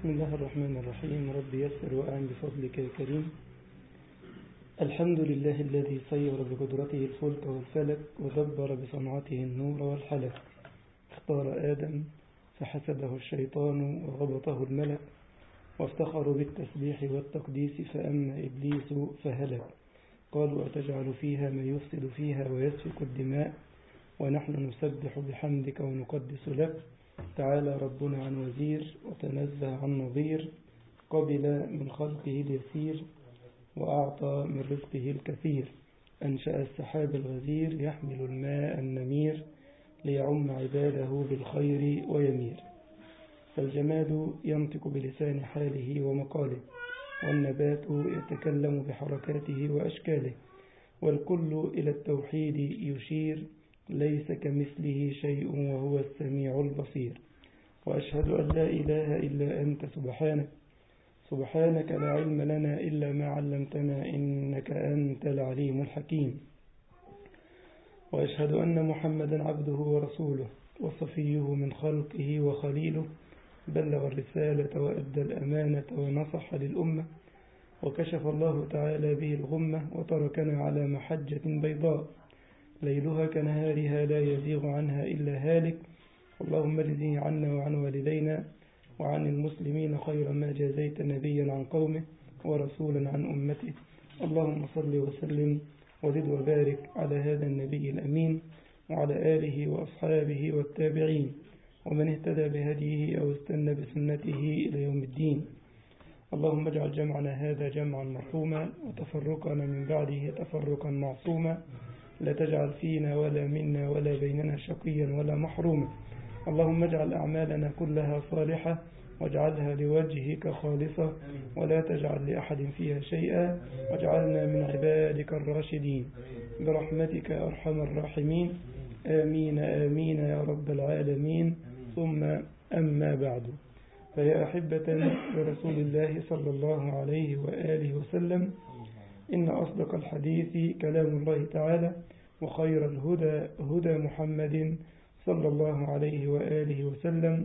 بسم الله الرحمن الرحيم رب يسر وأعن بفضلك يا كريم الحمد لله الذي صير بقدرته الفلك والفلك ودبر بصنعته النور والحلك اختار آدم فحسده الشيطان وغبطه الملك وافتخروا بالتسبيح والتقديس فأما إبليس فهلك قالوا أتجعل فيها من يفسد فيها ويسفك الدماء ونحن نسبح بحمدك ونقدس لك تعالى ربنا عن وزير وتنزه عن نظير قبل من خلقه اليسير وأعطى من رزقه الكثير أنشأ السحاب الغزير يحمل الماء النمير ليعم عباده بالخير ويمير فالجماد ينطق بلسان حاله ومقاله والنبات يتكلم بحركاته وأشكاله والكل إلى التوحيد يشير ليس كمثله شيء وهو السميع البصير وأشهد أن لا إله إلا أنت سبحانك سبحانك لا علم لنا إلا ما علمتنا إنك أنت العليم الحكيم وأشهد أن محمدا عبده ورسوله وصفيه من خلقه وخليله بلغ الرسالة وأدى الأمانة ونصح للأمة وكشف الله تعالى به الغمة وتركنا على محجة بيضاء ليلها كنهارها لا يزيغ عنها إلا هالك اللهم اجزه عنا وعن والدينا وعن المسلمين خير ما جازيت نبيا عن قومه ورسولا عن أمته اللهم صل وسلم وزد وبارك على هذا النبي الأمين وعلى آله وأصحابه والتابعين ومن اهتدى بهديه أو استنى بسنته إلى يوم الدين اللهم اجعل جمعنا هذا جمعا مرحوما وتفرقنا من بعده تفرقا معصوما لا تجعل فينا ولا منا ولا بيننا شقيا ولا محروما اللهم اجعل أعمالنا كلها صالحة واجعلها لوجهك خالصة ولا تجعل لأحد فيها شيئا واجعلنا من عبادك الراشدين برحمتك أرحم الراحمين آمين آمين يا رب العالمين ثم أما بعد فيا أحبة لرسول الله صلى الله عليه وآله وسلم إن أصدق الحديث كلام الله تعالى وخير الهدى هدى محمد صلى الله عليه وآله وسلم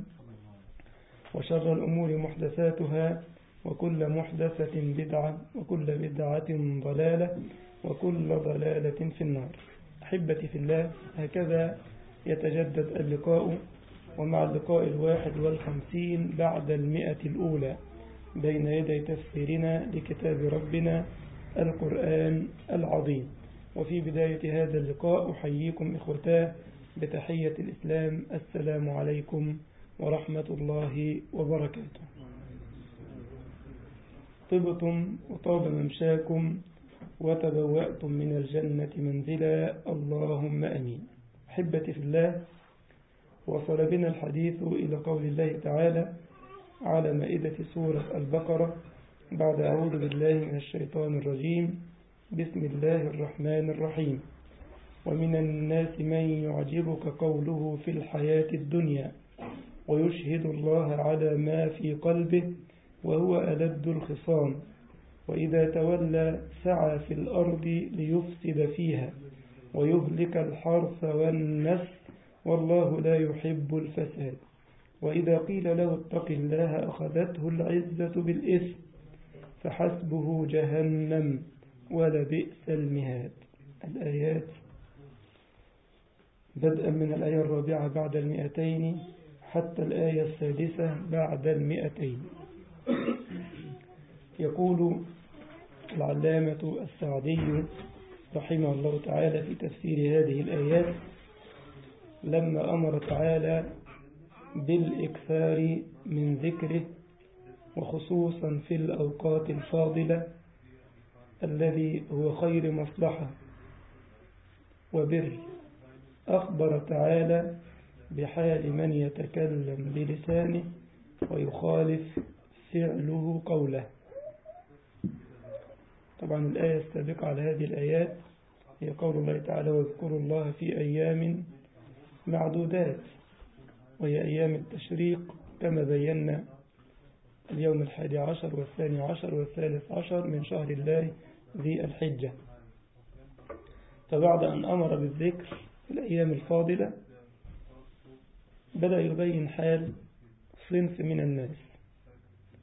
وشر الأمور محدثاتها وكل محدثة بدعة وكل بدعة ضلالة وكل ضلالة في النار أحبتي في الله هكذا يتجدد اللقاء ومع اللقاء الواحد والخمسين بعد المئة الأولى بين يدي تفسيرنا لكتاب ربنا القرآن العظيم وفي بداية هذا اللقاء أحييكم إخوتاه بتحية الإسلام السلام عليكم ورحمة الله وبركاته طبتم وطاب ممشاكم وتبوأتم من الجنة منزلا اللهم أمين أحبتي في الله وصل بنا الحديث إلى قول الله تعالى على مائدة سورة البقرة بعد أعوذ بالله من الشيطان الرجيم بسم الله الرحمن الرحيم ومن الناس من يعجبك قوله في الحياة الدنيا ويشهد الله على ما في قلبه وهو ألد الخصام وإذا تولى سعى في الأرض ليفسد فيها ويهلك الحرث والنسل والله لا يحب الفساد وإذا قيل له اتق الله أخذته العزة بالإثم فحسبه جهنم ولبئس المهاد الآيات بدءا من الآية الرابعة بعد المئتين حتى الآية السادسة بعد المئتين يقول العلامة السعدي رحمه الله تعالى في تفسير هذه الآيات لما أمر تعالى بالإكثار من ذكره وخصوصا في الأوقات الفاضلة الذي هو خير مصلحة وبر أخبر تعالى بحال من يتكلم بلسانه ويخالف فعله قوله طبعا الآية السابقة على هذه الآيات هي قول الله تعالى واذكروا الله في أيام معدودات وهي أيام التشريق كما بينا اليوم الحادي عشر والثاني عشر والثالث عشر من شهر الله ذي الحجة فبعد أن أمر بالذكر في الأيام الفاضلة بدأ يبين حال صنف من الناس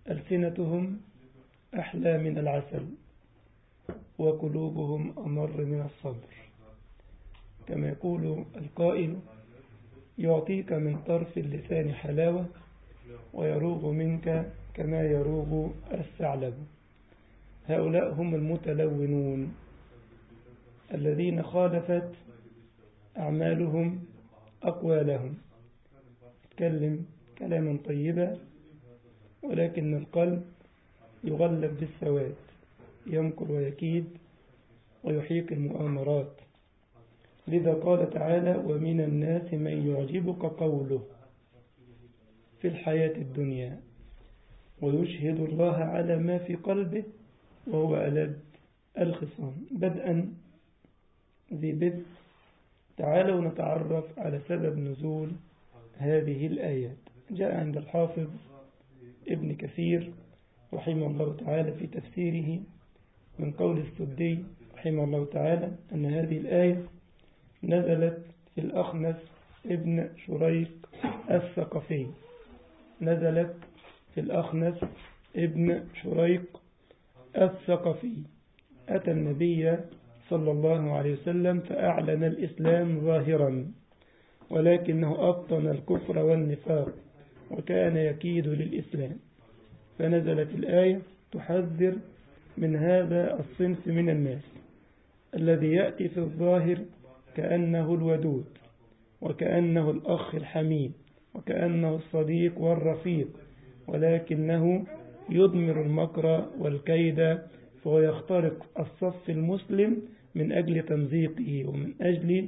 ألسنتهم أحلى من العسل وقلوبهم أمر من الصبر كما يقول القائل يعطيك من طرف اللسان حلاوة ويروغ منك كما يروغ الثعلب هؤلاء هم المتلونون الذين خالفت أعمالهم أقوالهم تكلم كلاما طيبا ولكن القلب يغلب بالسواد يمكر ويكيد ويحيق المؤامرات لذا قال تعالى ومن الناس من يعجبك قوله في الحياة الدنيا ويشهد الله على ما في قلبه وهو ألد الخصام بدءا ذي بدء تعالوا نتعرف على سبب نزول هذه الآيات جاء عند الحافظ ابن كثير رحمه الله تعالى في تفسيره من قول السدي رحمه الله تعالى أن هذه الآية نزلت في الأخنس ابن شريق الثقفي نزلت في الأخنس ابن شريق الثقفي أتى النبي صلى الله عليه وسلم فأعلن الإسلام ظاهرا ولكنه أبطن الكفر والنفاق وكان يكيد للإسلام فنزلت الآية تحذر من هذا الصنف من الناس الذي يأتي في الظاهر كأنه الودود وكأنه الأخ الحميم وكأنه الصديق والرفيق ولكنه يضمر المكر والكيد فهو يخترق الصف المسلم من أجل تمزيقه ومن أجل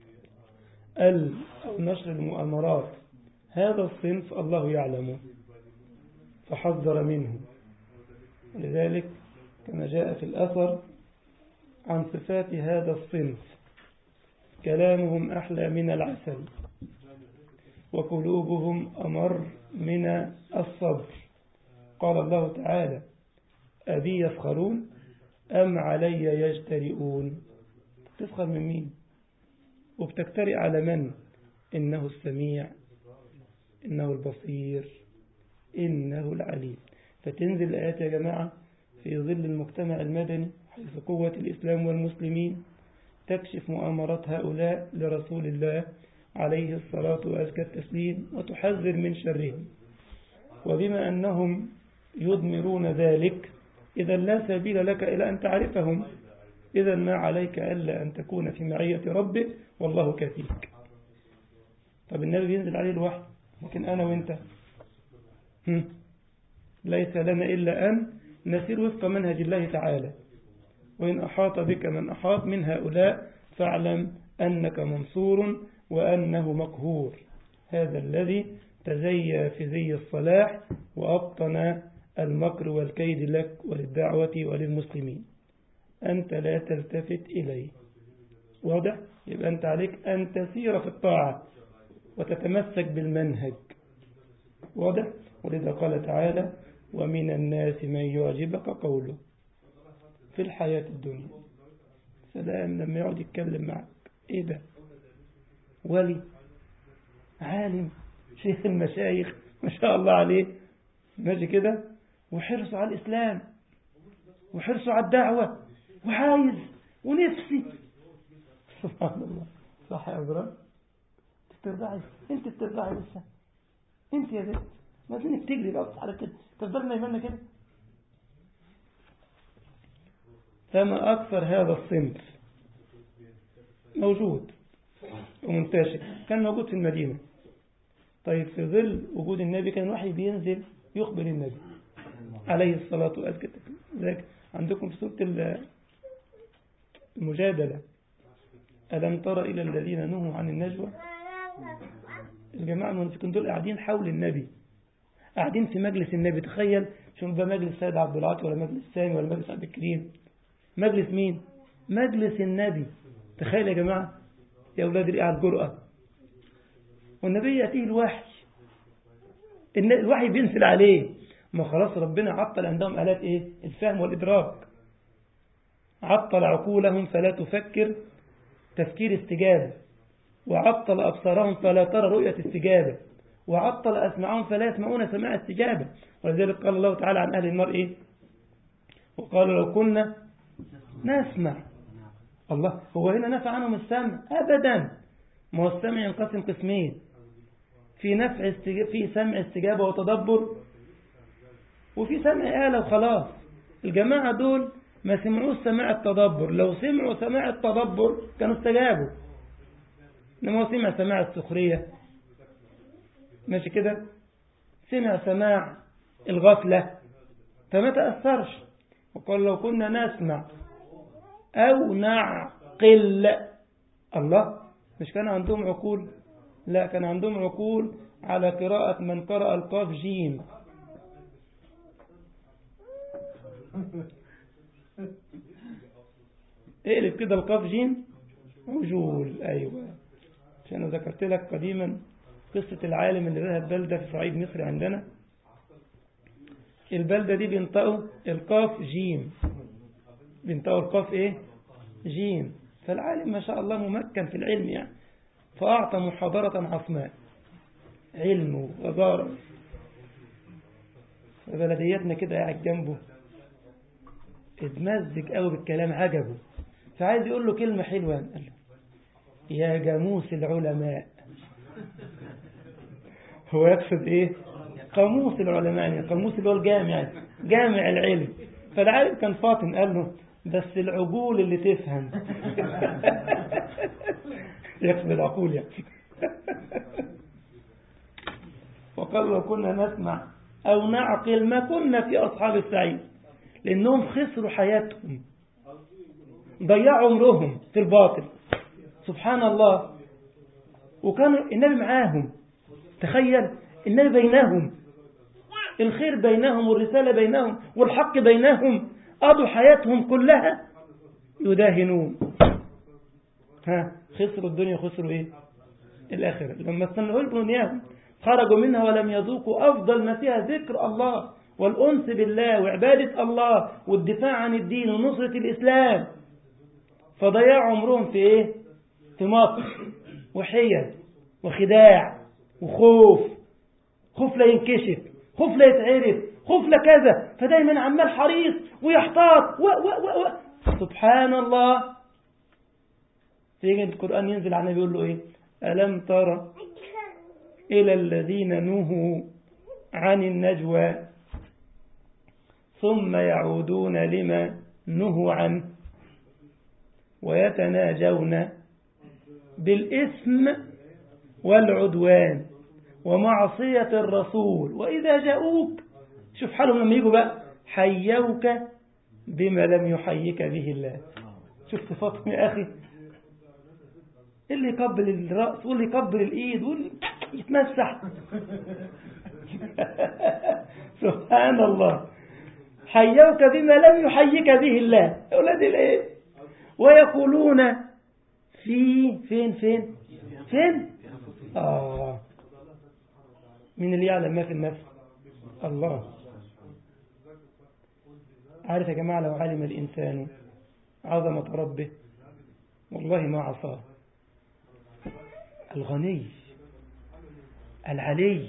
نشر المؤامرات هذا الصنف الله يعلمه فحذر منه ولذلك كما جاء في الأثر عن صفات هذا الصنف كلامهم أحلى من العسل وقلوبهم أمر من الصبر قال الله تعالى أبي يسخرون أم علي يجترئون تسخر من مين وبتكترئ على من إنه السميع إنه البصير إنه العليم فتنزل الآيات يا جماعة في ظل المجتمع المدني حيث قوة الإسلام والمسلمين تكشف مؤامرات هؤلاء لرسول الله عليه الصلاة وأزكى التسليم وتحذر من شرهم وبما أنهم يضمرون ذلك إذا لا سبيل لك إلى أن تعرفهم إذا ما عليك ألا أن تكون في معية ربك والله كفيك طب النبي ينزل عليه الوحي لكن أنا وإنت هم. ليس لنا إلا أن نسير وفق منهج الله تعالى وإن أحاط بك من أحاط من هؤلاء فاعلم أنك منصور وأنه مقهور هذا الذي تزيى في زي الصلاح وأبطن المكر والكيد لك وللدعوة وللمسلمين أنت لا تلتفت إليه واضح؟ يبقى أنت عليك أن تسير في الطاعة وتتمسك بالمنهج واضح؟ ولذا قال تعالى ومن الناس من يعجبك قوله في الحياة الدنيا سلام لما يقعد يتكلم معك ايه ده ولي عالم شيخ المشايخ ما شاء الله عليه ماشي كده وحرصه على الإسلام وحرصه على الدعوة وعايز ونفسي سبحان الله صح يا أبرام تسترضعي انت تسترضعي لسه انت يا بنت ما زينك تجري بقى على كده تفضل نايمنا كده فما أكثر هذا الصنف موجود ومنتشر كان موجود في المدينة طيب في ظل وجود النبي كان الوحي بينزل يخبر النبي عليه الصلاة والسلام ذلك عندكم في سورة المجادلة ألم تر إلى الذين نهوا عن النجوى الجماعة المنافقين دول قاعدين حول النبي قاعدين في مجلس النبي تخيل شوف بقى مجلس سيد عبد العاطي ولا مجلس ثاني ولا مجلس عبد الكريم مجلس مين مجلس النبي تخيل يا جماعة يا أولاد ايه على الجرأة والنبي يأتيه الوحي الوحي بينزل عليه ما خلاص ربنا عطل عندهم آلات إيه الفهم والإدراك عطل عقولهم فلا تفكر تفكير استجابة وعطل أبصارهم فلا ترى رؤية استجابة وعطل أسمعهم فلا يسمعون سماع استجابة ولذلك قال الله تعالى عن أهل النار إيه وقال لو كنا نسمع الله هو هنا نفع عنهم السمع أبدا ما هو السمع ينقسم قسمين في نفع استجابة في سمع استجابة وتدبر وفي سمع آلة وخلاص الجماعة دول ما سمعوش سماع التدبر لو سمعوا سماع التدبر كانوا استجابوا إنما هو سمع سماع السخرية ماشي كده سمع سماع الغفلة فما تأثرش وقال لو كنا نسمع أو نعقل الله مش كان عندهم عقول لا كان عندهم عقول على قراءة من قرأ القاف جيم اقلب كده القاف جيم عجول أيوة عشان ذكرت لك قديما قصة العالم اللي ذهب بلدة في صعيد مصر عندنا البلدة دي بينطقوا القاف جيم بينطقوا القاف ايه جيم فالعالم ما شاء الله ممكن في العلم يعني فأعطى محاضرة عصماء علم وغزارة بلدياتنا كده قاعد جنبه اتمزج قوي بالكلام عجبه فعايز يقول له كلمة حلوة قال له يا جاموس العلماء هو يقصد ايه قاموس العلماء يعني قاموس اللي هو الجامع جامع العلم فالعالم كان فاطن قال له بس العقول اللي تفهم يقصد العقول يعني وقال لو كنا نسمع أو نعقل ما كنا في أصحاب السعيد لأنهم خسروا حياتهم ضيعوا عمرهم في الباطل سبحان الله وكانوا النبي معاهم تخيل النبي بينهم الخير بينهم والرسالة بينهم والحق بينهم قضوا حياتهم كلها يداهنون ها خسروا الدنيا خسروا ايه الآخرة لما استنوا دنياهم خرجوا منها ولم يذوقوا أفضل ما فيها ذكر الله والأنس بالله وعبادة الله والدفاع عن الدين ونصرة الإسلام فضيعوا عمرهم في إيه في مكر وحيل وخداع وخوف خوف لا ينكشف خوف لا يتعرف خوف لا كذا فدايما عمال حريص ويحتاط و و و و سبحان الله تيجي القرآن ينزل على النبي يقول له إيه ألم ترى إلى الذين نهوا عن النجوى ثم يعودون لما نهوا عنه ويتناجون بالإثم والعدوان ومعصية الرسول وإذا جاءوك شوف حالهم لما يجوا بقى حيوك بما لم يحيك به الله شوف صفاتهم يا أخي اللي يقبل الرأس واللي يقبل الإيد واللي يتمسح سبحان الله حيوك بما لم يحيك به الله أولاد الإيه ويقولون في فين فين فين آه من اللي يعلم ما في النفس الله عارف يا جماعة لو علم الإنسان عظمة ربه والله ما عصاه الغني العلي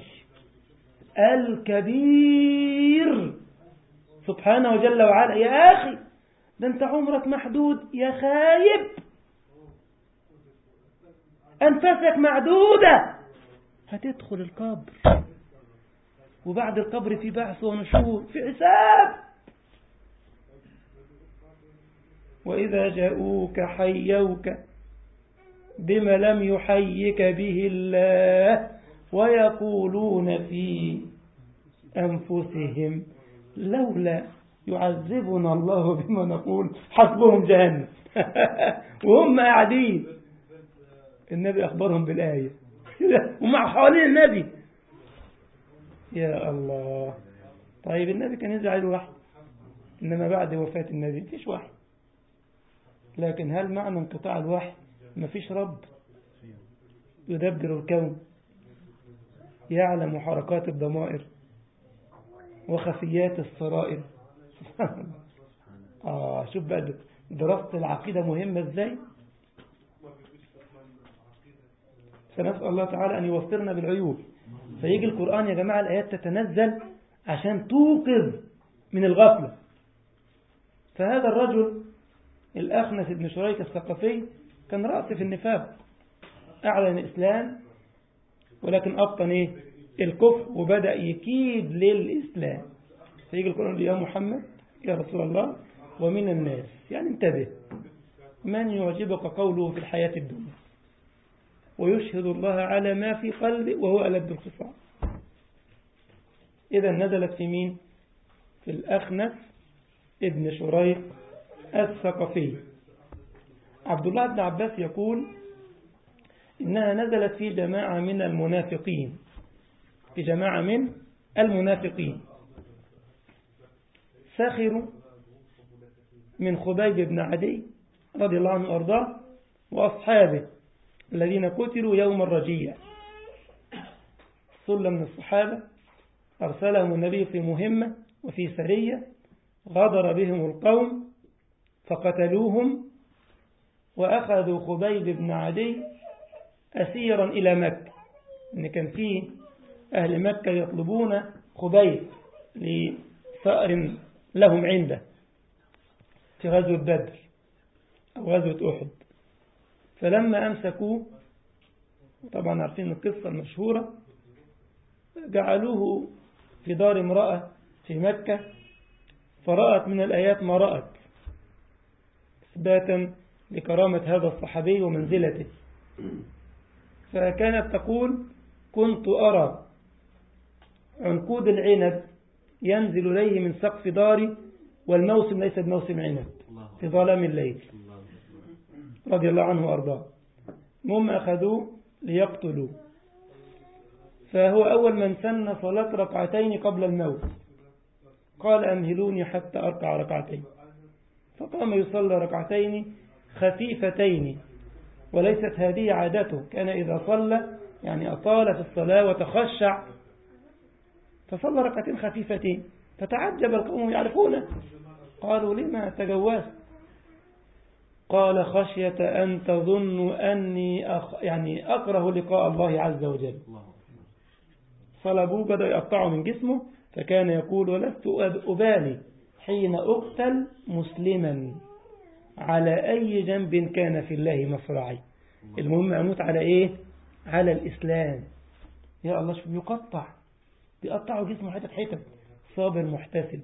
الكبير سبحانه جل وعلا يا أخي ده أنت عمرك محدود يا خايب أنفسك معدودة هتدخل القبر وبعد القبر في بحث ونشور في حساب وإذا جاءوك حيوك بما لم يحيك به الله ويقولون في أنفسهم لولا يعذبنا الله بما نقول حسبهم جهنم وهم قاعدين النبي أخبرهم بالآية ومع حوالين النبي يا الله طيب النبي كان يزعل وحي إنما بعد وفاة النبي مفيش وحي لكن هل معنى انقطاع الوحي مفيش رب يدبر الكون يعلم حركات الضمائر وخفيات السرائر آه شوف بقى دراسة العقيدة مهمة ازاي فنسأل الله تعالى أن يوفرنا بالعيوب فيجي القرآن يا جماعة الآيات تتنزل عشان توقظ من الغفلة فهذا الرجل الأخنس بن شريك الثقفي كان رأس في النفاق أعلن الإسلام ولكن أبطن إيه الكفر وبدأ يكيد للإسلام فيجي القرآن يا محمد يا رسول الله ومن الناس يعني انتبه من يعجبك قوله في الحياة الدنيا ويشهد الله على ما في قلبه وهو ألد الخصام إذا نزلت في مين في الأخنس ابن شريق الثقفي عبد الله بن عباس يقول إنها نزلت في جماعة من المنافقين في جماعة من المنافقين سخروا من خبيب بن عدي رضي الله عنه وأرضاه وأصحابه الذين قتلوا يوم الرجيع صلى من الصحابة أرسلهم النبي في مهمة وفي سرية غدر بهم القوم فقتلوهم وأخذوا خبيب بن عدي أسيرا إلى مكة إن كان فيه أهل مكة يطلبون خبيب لثأر لهم عنده في غزوة بدر أو غزوة أحد فلما أمسكوه طبعا عارفين القصة المشهورة جعلوه في دار امرأة في مكة فرأت من الآيات ما رأت إثباتا لكرامة هذا الصحابي ومنزلته فكانت تقول كنت أرى عنقود العنب ينزل إليه من سقف داري والموسم ليس بموسم عنب في ظلام الليل رضي الله عنه وأرضاه هم أخذوه ليقتلوا فهو أول من سن صلاة ركعتين قبل الموت قال أمهلوني حتى أركع ركعتين فقام يصلى ركعتين خفيفتين وليست هذه عادته كان إذا صلى يعني أطال في الصلاة وتخشع فصلى ركعتين خفيفتين فتعجب القوم يعرفونه قالوا لما تجوزت قال خشية أن تظنوا أني أخ يعني أكره لقاء الله عز وجل صلبوه بدأ يقطعه من جسمه فكان يقول ولست أبالي حين أقتل مسلما على أي جنب كان في الله مصرعي المهم أموت على إيه على الإسلام يا الله شوف يقطع بيقطعوا جسمه حتت حتت صابر محتسب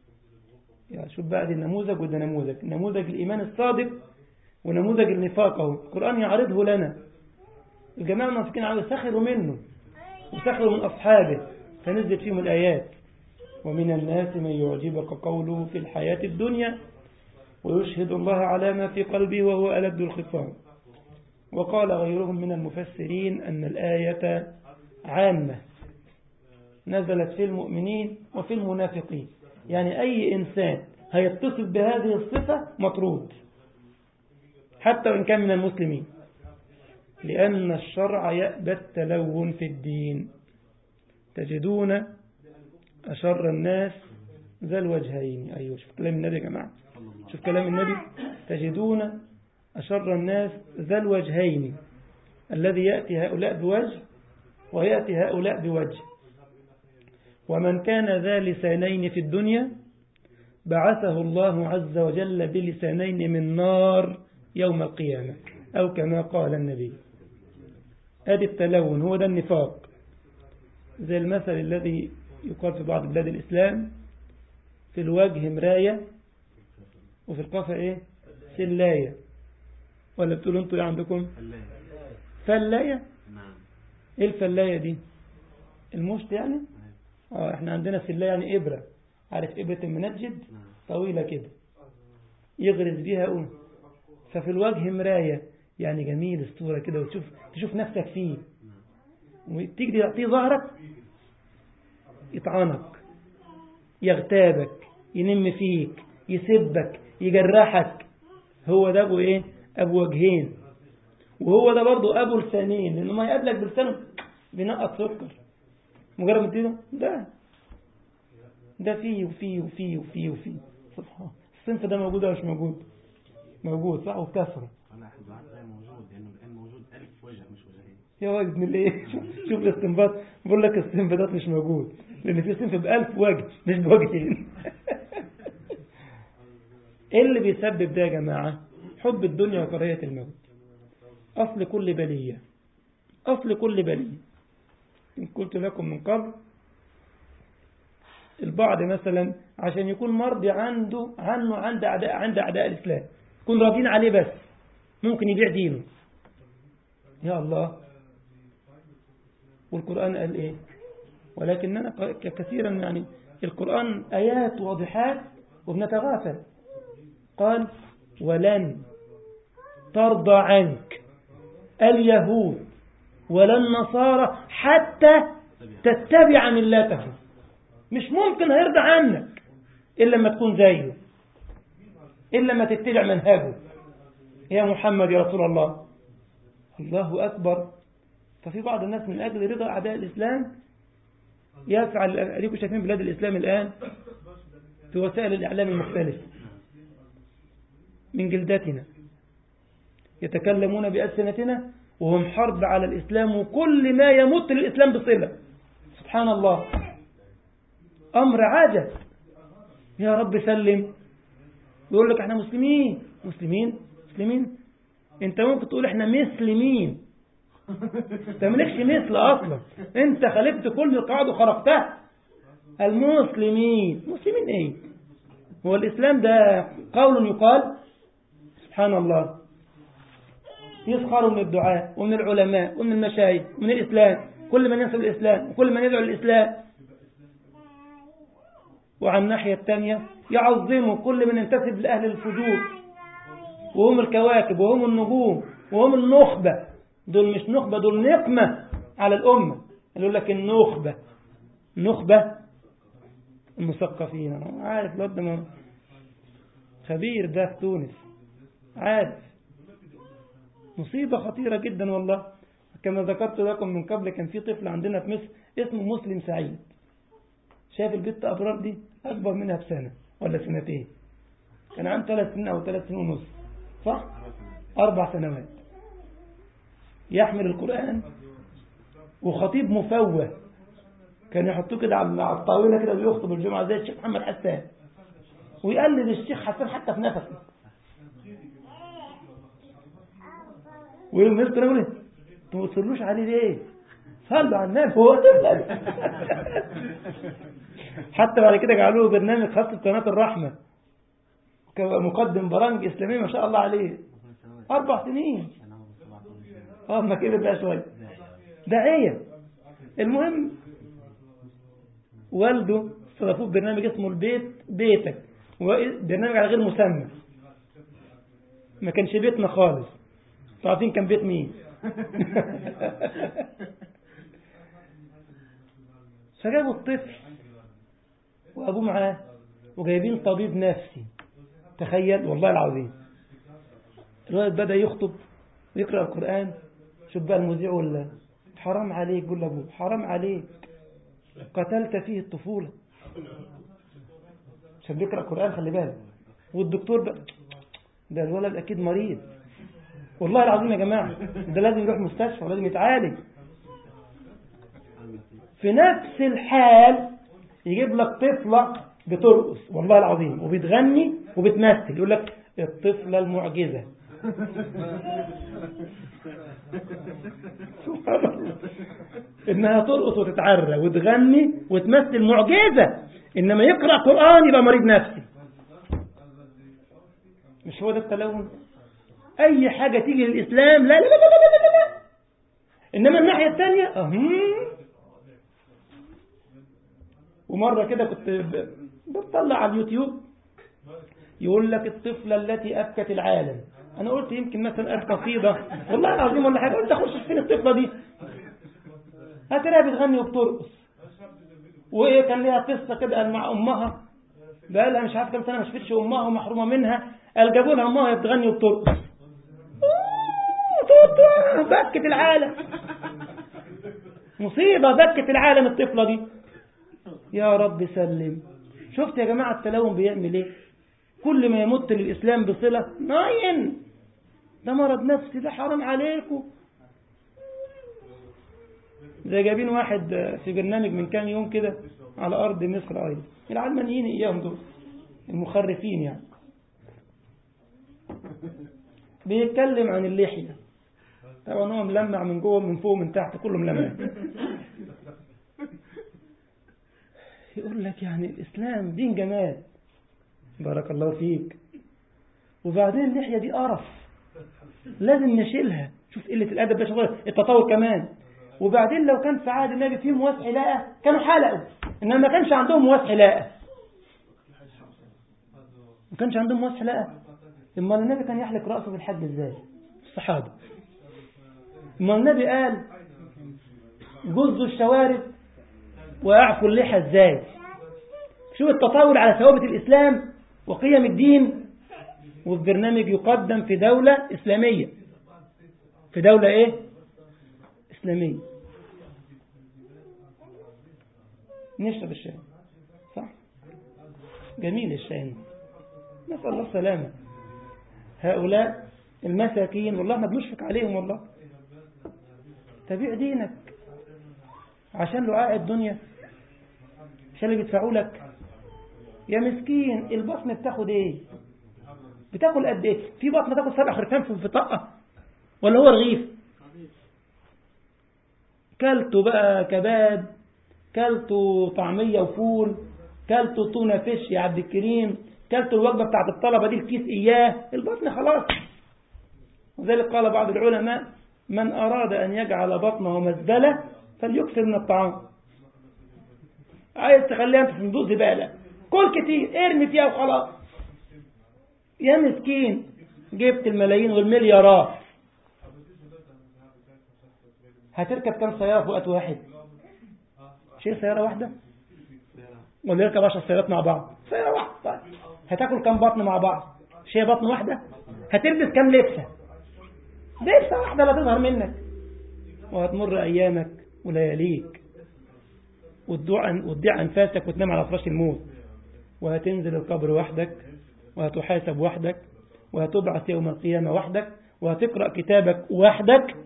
يا شوف بقى دي النموذج وده نموذج نموذج الإيمان الصادق ونموذج النفاق اهو القرآن يعرضه لنا الجماعة المنافقين عاوز سخروا منه وسخروا من أصحابه فنزلت فيهم الآيات ومن الناس من يعجبك قوله في الحياة الدنيا ويشهد الله على ما في قلبه وهو ألد الخصام وقال غيرهم من المفسرين أن الآية عامة نزلت في المؤمنين وفي المنافقين يعني أي إنسان هيتصف بهذه الصفة مطرود حتى وإن كان من المسلمين لأن الشرع يأبى التلون في الدين تجدون أشر الناس ذا الوجهين أيوة شوف كلام النبي يا جماعة شوف كلام النبي تجدون أشر الناس ذا الوجهين الذي يأتي هؤلاء بوجه ويأتي هؤلاء بوجه ومن كان ذا لسانين في الدنيا بعثه الله عز وجل بلسانين من نار يوم القيامة أو كما قال النبي أدي التلون هو ده النفاق زي المثل الذي يقال في بعض بلاد الإسلام في الوجه مراية وفي القفا إيه سلاية ولا بتقولوا انتوا ايه عندكم فلاية نعم ايه الفلاية دي المشط يعني اه احنا عندنا سلاية يعني إبرة عارف إبرة المنجد نعم طويلة كده يغرز بيها قوم ففي الوجه مراية يعني جميل الصورة كده وتشوف تشوف نفسك فيه وتيجي تعطيه ظهرك يطعنك يغتابك ينم فيك يسبك يجرحك هو ده ابو ايه ابو وجهين وهو ده برضو ابو لسانين لانه ما يقابلك بلسانه بينقط سكر مجرد ما تديله ده ده فيه وفيه وفيه وفيه وفيه سبحان الصنف ده موجود ولا مش موجود موجود صح وكثره لا الدعاء غير موجود لأنه الآن موجود ألف وجه مش وجهين يا وجد من ايه شوف الاستنباط بقول لك الاستنباطات مش موجود لان في صنف بألف وجه مش بوجهين ايه اللي بيسبب ده يا جماعة حب الدنيا وكراهية الموت أصل كل بلية أصل كل بلية إن قلت لكم من قبل البعض مثلا عشان يكون مرضي عنده عنه عند أعداء عند أعداء الإسلام يكون راضين عليه بس ممكن يبيع دينه يا الله والقرآن قال إيه ولكننا كثيرا يعني القرآن آيات واضحات وبنتغافل قال ولن ترضى عنك اليهود ولا النصارى حتى تتبع ملتهم مش ممكن هيرضى عنك إلا لما تكون زيه إلا لما تتبع منهجه يا محمد يا رسول الله الله أكبر ففي بعض الناس من أجل رضا أعداء الإسلام يسعى أديكم شايفين بلاد الإسلام الآن في وسائل الإعلام المختلفة من جلدتنا يتكلمون بألسنتنا وهم حرب على الإسلام وكل ما يمت للإسلام بصلة سبحان الله أمر عجب يا رب سلم يقول لك احنا مسلمين مسلمين مسلمين انت ممكن تقول احنا مسلمين انت مالكش مثل اصلا انت خالفت كل القواعد وخرقتها المسلمين مسلمين ايه هو الاسلام ده قول يقال سبحان الله يسخروا من الدعاء ومن العلماء ومن المشايخ ومن الإسلام كل من ينسب الإسلام وكل من يدعو الإسلام وعلى الناحية الثانية يعظموا كل من ينتسب لأهل الفجور وهم الكواكب وهم النجوم وهم النخبة دول مش نخبة دول نقمة على الأمة يقول لك النخبة نخبة المثقفين عارف الواد ده خبير ده في تونس عارف مصيبة خطيرة جدا والله كما ذكرت لكم من قبل كان في طفل عندنا في مصر اسمه مسلم سعيد شاف البنت أبرار دي أكبر منها بسنة ولا سنتين كان عنده ثلاث سنين أو ثلاث سنين ونص صح؟ أربع سنوات يحمل القرآن وخطيب مفوه كان يحطوه كده على الطاولة كده ويخطب الجمعة زي الشيخ محمد حسان ويقلد الشيخ حسان حتى في نفسه ويقول يذكر يقول ايه انتوا ما تصلوش عليه ليه صلوا على النبي هو طفل حتى بعد كده جعلوه برنامج خاص بقناة الرحمة مقدم برامج إسلامية ما شاء الله عليه أربع سنين اه ما كبر بقى شوية داعية المهم والده استضافوه برنامج اسمه البيت بيتك برنامج على غير مسمى ما كانش بيتنا خالص عارفين كان بيت مين فجابوا الطفل وابوه معاه وجايبين طبيب نفسي تخيل والله العظيم الولد بدأ يخطب ويقرأ القرآن شوف بقى المذيع ولا حرام عليك قول لابوه حرام عليك قتلت فيه الطفولة عشان بيقرأ القرآن خلي بالك والدكتور بقى ده الولد أكيد مريض والله العظيم يا جماعة ده لازم يروح مستشفى ولازم يتعالج في نفس الحال يجيب لك طفلة بترقص والله العظيم وبتغني وبتمثل يقول لك الطفلة المعجزة انها ترقص وتتعرى وتغني وتمثل معجزة انما يقرأ قرآن يبقى مريض نفسي مش هو ده التلون اي حاجة تيجي للاسلام لا لا لا لا لا لا, لا. انما الناحية الثانية اهم ومرة كده كنت بطلع على اليوتيوب يقول لك الطفلة التي أبكت العالم أنا قلت يمكن مثلا أبكى قصيدة والله العظيم ولا حاجة قلت أخش فين الطفلة دي هتلاقيها بتغني وبترقص وإيه كان ليها قصة كده مع أمها بقى لها مش عارف كم سنة ما شفتش أمها ومحرومة منها قال جابوا لها أمها بتغني وبترقص بكت العالم مصيبة بكت العالم الطفلة دي يا رب سلم شفت يا جماعة التلون بيعمل ايه كل ما يمت للإسلام بصلة ناين ده مرض نفسي ده حرام عليكم زي جايبين واحد في برنامج من كام يوم كده على أرض مصر أيضا العلمانيين إياهم دول المخرفين يعني بيتكلم عن اللحية طبعا هو ملمع من جوه من فوق من تحت كله ملمع يقول لك يعني الإسلام دين جمال بارك الله فيك وبعدين اللحية دي قرف لازم نشيلها شوف قلة الأدب ده شغل التطور كمان وبعدين لو كان في عهد النبي فيه مواس حلاقة كانوا حلقوا إنما ما كانش عندهم مواس حلاقة ما كانش عندهم مواس حلاقة إما النبي كان يحلق رأسه في الحج إزاي الصحابة إما النبي قال جزوا الشوارب وأعفوا اللحى إزاي شوف التطاول على ثوابت الإسلام وقيم الدين والبرنامج يقدم في دولة إسلامية في دولة إيه إسلامية نشرب الشاي صح جميل الشاي نسأل الله السلامة هؤلاء المساكين والله ما بنشفق عليهم والله تبيع دينك عشان لعاء الدنيا عشان اللي بيدفعوا لك يا مسكين البطن بتاخد ايه بتاكل قد ايه في بطن تاكل سبع خرفان في طاقه ولا هو رغيف كلته بقى كباب كلته طعميه وفول كلته تونه فيش يا عبد الكريم كلته الوجبه بتاعت الطلبه دي الكيس اياه البطن خلاص وذلك قال بعض العلماء من اراد ان يجعل بطنه مزبله فليكثر من الطعام عايز تخليها انت صندوق زباله كل كتير ارمي فيها وخلاص يا مسكين جبت الملايين والمليارات هتركب كم سيارة في وقت واحد شيل سيارة واحدة ولا يركب 10 سيارات مع بعض سيارة واحدة طيب. هتاكل كم بطن مع بعض شيء بطن واحدة هتلبس كم لبسة لبسة واحدة لا تظهر منك وهتمر أيامك ولياليك وتضيع أنفاسك وتنام على فراش الموت وهتنزل القبر وحدك وهتحاسب وحدك وهتبعث يوم القيامة وحدك وهتقرأ كتابك وحدك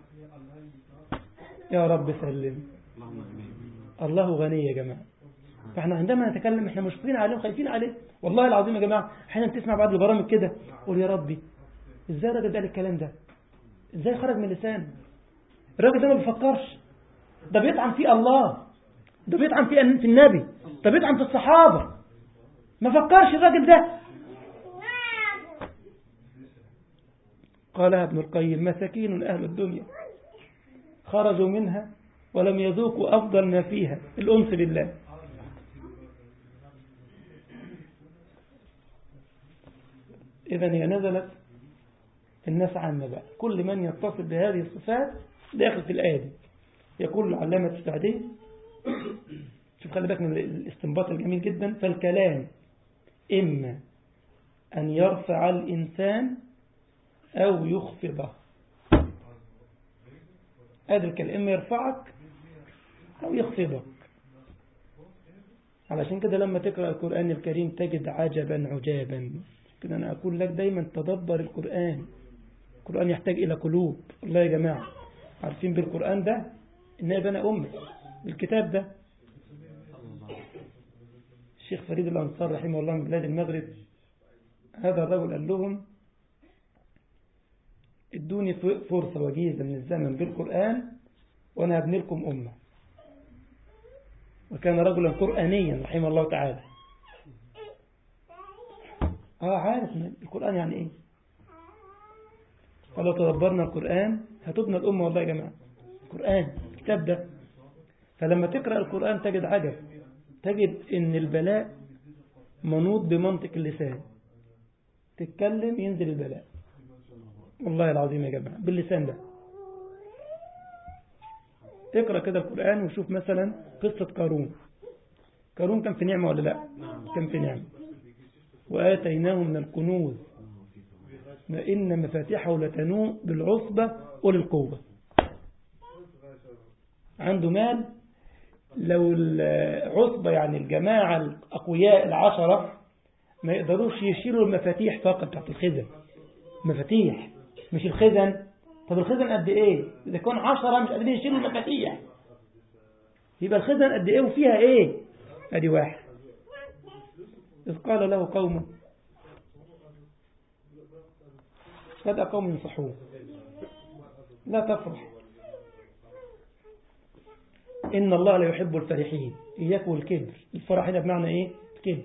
يا رب سلم الله غني يا جماعة فاحنا عندما نتكلم احنا مشفقين عليه وخايفين عليه والله العظيم يا جماعة احيانا تسمع بعض البرامج كده قول يا ربي ازاي الراجل قال الكلام ده ازاي خرج من لسانه الراجل ده ما بيفكرش ده بيطعن في الله ده بيطعن في في النبي ده بيطعن في الصحابة ما فكرش الراجل ده قالها ابن القيم مساكين أهل الدنيا خرجوا منها ولم يذوقوا أفضل ما فيها الأنس بالله إذا هي نزلت الناس عامة بقى كل من يتصل بهذه الصفات داخل في الآية دي يقول العلامة السعدي شوف خلي بالك من الاستنباط الجميل جدا فالكلام إما أن يرفع الإنسان أو يخفضه هذا الكلام إما يرفعك أو يخفضك علشان كده لما تقرأ القرآن الكريم تجد عجبا عجابا كده أنا أقول لك دايما تدبر القرآن القرآن يحتاج إلى قلوب الله يا جماعة عارفين بالقرآن ده إنها بنى أمة بالكتاب ده الشيخ فريد الأنصار رحمه الله من بلاد المغرب هذا الرجل قال لهم ادوني فرصة وجيزة من الزمن بالقرآن وأنا هبني لكم أمة وكان رجلا قرآنيا رحمه الله تعالى اه عارف القرآن يعني ايه فلو تدبرنا القرآن هتبنى الأمة والله يا جماعة القرآن الكتاب ده فلما تقرأ القرآن تجد عجب تجد ان البلاء منوط بمنطق اللسان تتكلم ينزل البلاء والله العظيم يا جماعة باللسان ده اقرأ كده القرآن وشوف مثلا قصة قارون قارون كان في نعمة ولا لا كان في نعمة وآتيناه من الكنوز ما إن مفاتيحه لتنوء بالعصبة أولي القوة عنده مال لو العصبة يعني الجماعة الأقوياء العشرة ما يقدروش يشيلوا المفاتيح فقط بتاعت الخزن مفاتيح مش الخزن طب الخزن قد ايه إذا كان عشرة مش قادرين يشيلوا المفاتيح يبقى الخزن قد ايه وفيها ايه ادي واحد إذ قال له قومه بدأ قوم ينصحوه لا تفرح إن الله لا يحب الفرحين إياك والكبر الفرح هنا بمعنى إيه الكبر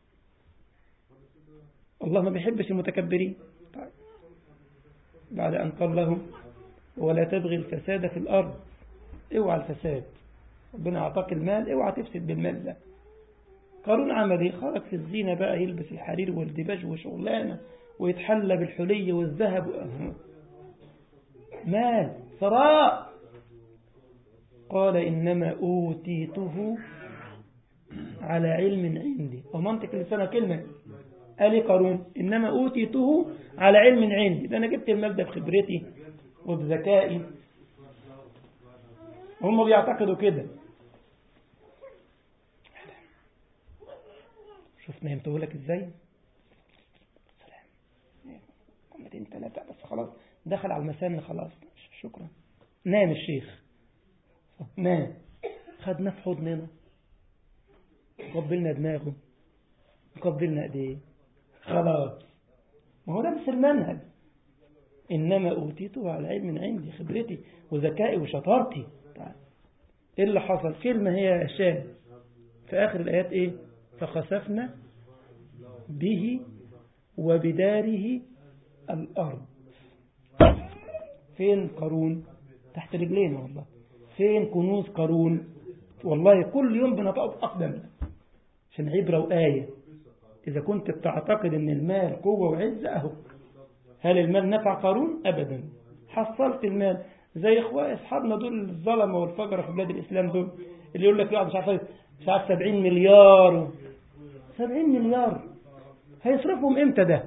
الله ما بيحبش المتكبرين طيب. بعد أن قال لهم ولا تبغي الفساد في الأرض اوعى الفساد ربنا أعطاك المال اوعى تفسد بالمال ده قارون عمل ايه خرج في الزينة بقى يلبس الحرير والدباج وشغلانة ويتحلى بالحلي والذهب مال ثراء قال إنما أوتيته على علم عندي ومنطق لسانه كلمة قال لي قارون إنما أوتيته على علم عندي ده أنا جبت المال ده بخبرتي وبذكائي هم بيعتقدوا كده شوف نمته لك ازاي سلام قمتين ثلاثة بس خلاص دخل على المسان خلاص شكرا نام الشيخ نام خدنا في حضننا قبلنا دماغه قبلنا ايديه خلاص ما هو ده مش المنهج إنما أوتيته على علم عندي خبرتي وذكائي وشطارتي إيه اللي حصل كلمة هي يا هشام في آخر الآيات إيه فخسفنا به وبداره الأرض فين قارون تحت رجلينا والله فين كنوز قارون والله كل يوم بنطقط أقدم عشان عبرة وآية إذا كنت بتعتقد أن المال قوة وعزة أهو هل المال نفع قارون أبدا حصلت المال زي إخوة أصحابنا دول الظلمة والفجرة في بلاد الإسلام دول اللي يقول لك لا مش عارف مش عارف 70 مليار 70 مليار هيصرفهم امتى ده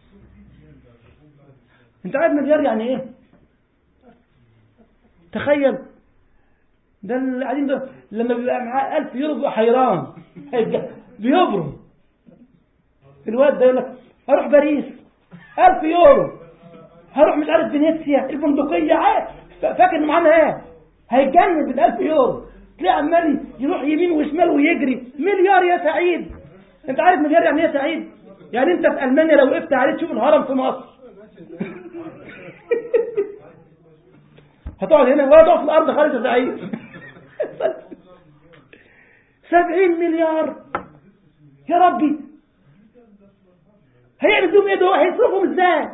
انت عارف مليار يعني ايه تخيل ده اللي قاعدين ده لما بيبقى معاه 1000 يورو بيبقى حيران بيبرم الواد ده يقول لك هروح باريس 1000 يورو هروح مش عارف فينيسيا البندقية عاد فاكر انه معانا ايه هيتجنن بال 1000 يورو تلاقيه عمال يروح يمين وشمال ويجري مليار يا سعيد انت عارف مليار يعني ايه يا سعيد يعني انت في المانيا لو وقفت عليه تشوف الهرم في مصر هتقعد هنا ولا تقف في الارض خالص يا سعيد 70 مليار يا ربي هيعمل فيهم ايه دول هيصرفهم ازاي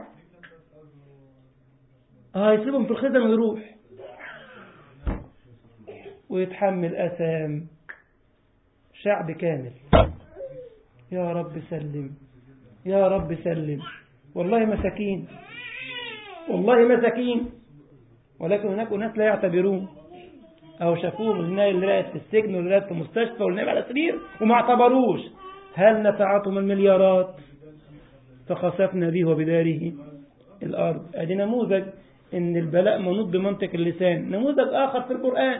اه هيسيبهم في الخزن ويروح ويتحمل اثام شعب كامل يا رب سلم يا رب سلم والله مساكين والله مساكين ولكن هناك أناس لا يعتبرون أو شافوهم اللي اللي رأت في السجن واللي رأت في المستشفى واللي على سرير وما اعتبروش هل نفعتهم المليارات فخسفنا به وبداره الأرض أدي نموذج إن البلاء منوط بمنطق اللسان نموذج آخر في القرآن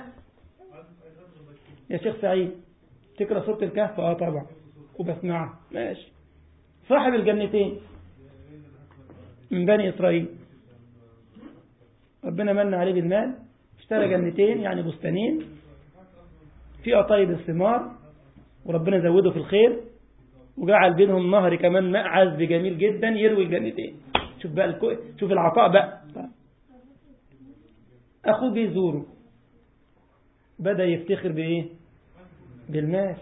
يا شيخ سعيد تقرأ سورة الكهف آه طبعا وبسمعها ماشي صاحب الجنتين من بني إسرائيل ربنا من عليه بالمال اشترى جنتين يعني بستانين في أطايب الثمار وربنا زوده في الخير وجعل بينهم نهر كمان ماء عذب جميل جدا يروي الجنتين شوف بقى الكو... شوف العطاء بقى أخوه جه يزوره بدأ يفتخر بإيه بالمال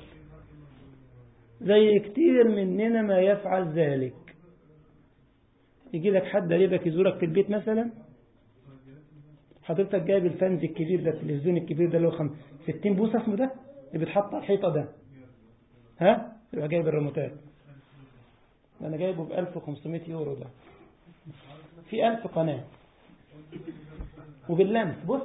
زي كتير مننا ما يفعل ذلك يجي لك حد قريبك يزورك في البيت مثلا حضرتك جايب الفنز الكبير ده التلفزيون الكبير ده اللي هو 60 بوصة اسمه ده اللي بيتحط على الحيطة ده ها يبقى جايب الريموتات انا جايبه ب 1500 يورو ده في 1000 قناة وباللمس بص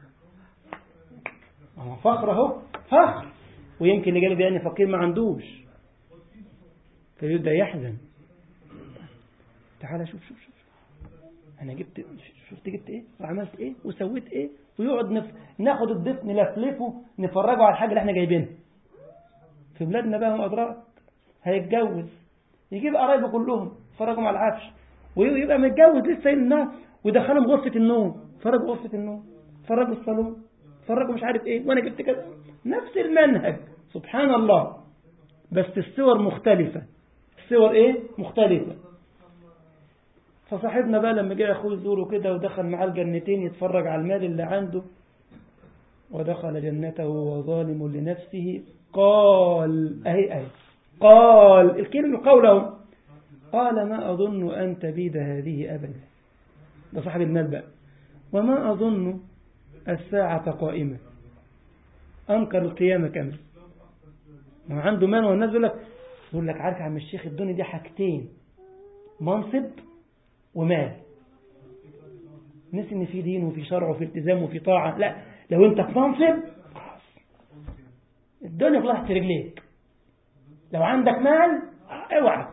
اهو فخر اهو فخر ويمكن اللي جانب يعني فقير ما عندوش فيبدأ يحزن تعالى شوف شوف شوف انا جبت شفت جبت ايه وعملت ايه وسويت ايه ويقعد نف... ناخد الضيف نلفلفه نفرجه على الحاجه اللي احنا جايبينها في بلادنا بقى هم ادراك هيتجوز يجيب قرايبه كلهم يفرجهم على العفش ويبقى متجوز لسه النوم ويدخلهم غرفه النوم فرجوا غرفه النوم فرجوا الصالون فرجوا مش عارف ايه وانا جبت كذا نفس المنهج سبحان الله بس الصور مختلفة الصور ايه مختلفة فصاحبنا بقى لما جاء اخوه يزوره كده ودخل معاه الجنتين يتفرج على المال اللي عنده ودخل جنته وظالم لنفسه قال اهي اهي قال الكلمة قوله قال ما أظن أن تبيد هذه أبدا ده صاحب المال بقى وما أظن الساعة قائمة أنكر القيامة كامل ما عنده مال والناس يقول لك يقول لك عارف يا عم الشيخ الدنيا دي حاجتين منصب ومال نسي ان في دين وفي شرع وفي التزام وفي طاعة لا لو انت في منصب خلاص الدنيا كلها تحت رجليك لو عندك مال اوعى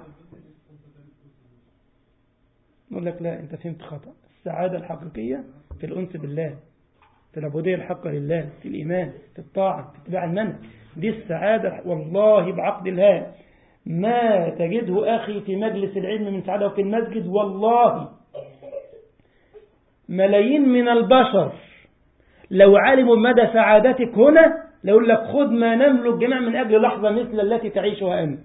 نقول لك لا انت فهمت خطأ السعادة الحقيقية في الأنس بالله في العبودية الحقة لله في الإيمان في الطاعة في اتباع المنهج دي السعادة والله بعقد الله ما تجده أخي في مجلس العلم من سعادة وفي المسجد والله ملايين من البشر لو علموا مدى سعادتك هنا لو لك خذ ما نملك جميعا من أجل لحظة مثل التي تعيشها أنت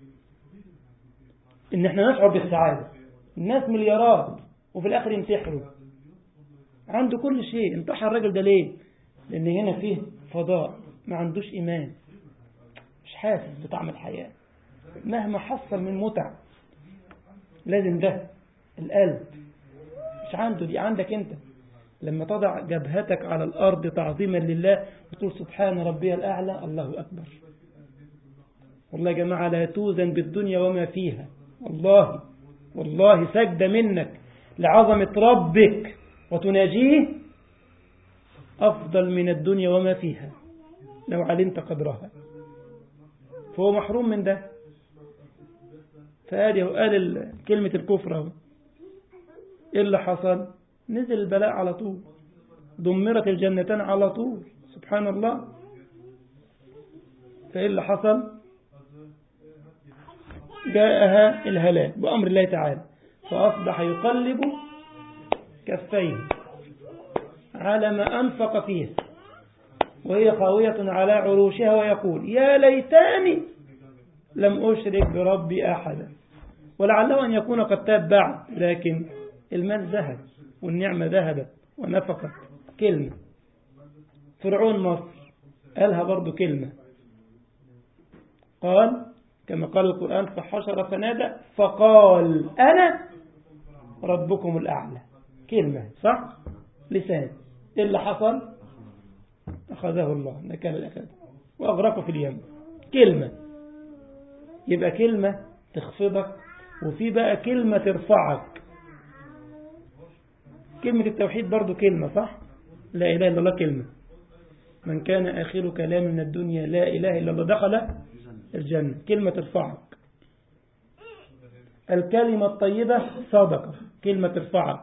إن احنا نشعر بالسعادة الناس مليارات وفي الآخر ينتحروا عنده كل شيء انتحر الراجل ده ليه لأن هنا فيه فضاء ما عندوش إيمان مش حاسس بطعم الحياة مهما حصل من متع لازم ده القلب مش عنده دي عندك انت لما تضع جبهتك على الأرض تعظيما لله وتقول سبحان ربي الأعلى الله أكبر والله يا جماعة لا توزن بالدنيا وما فيها والله والله سجد منك لعظمة ربك وتناجيه أفضل من الدنيا وما فيها لو علمت قدرها فهو محروم من ده فقال قال كلمة الكفر اهو ايه اللي حصل نزل البلاء على طول دمرت الجنتان على طول سبحان الله فايه اللي حصل جاءها الهلاك بأمر الله تعالى فأصبح يقلب كفيه على ما أنفق فيه وهي خاوية على عروشها ويقول يا ليتاني لم أشرك بربي أحدا ولعله أن يكون قد تاب بعد لكن المال ذهب والنعمة ذهبت ونفقت كلمة فرعون مصر قالها برضو كلمة قال كما قال القرآن فحشر فنادى فقال أنا ربكم الأعلى كلمة صح لسان إيه اللي حصل أخذه الله نكال الأخذ وأغرقه في اليم كلمة يبقى كلمة تخفضك وفي بقى كلمة ترفعك كلمة التوحيد برضو كلمة صح لا إله إلا الله كلمة من كان آخر كلام من الدنيا لا إله إلا الله دخل الجنة كلمة ترفعك الكلمة الطيبة صدقة كلمة ترفعك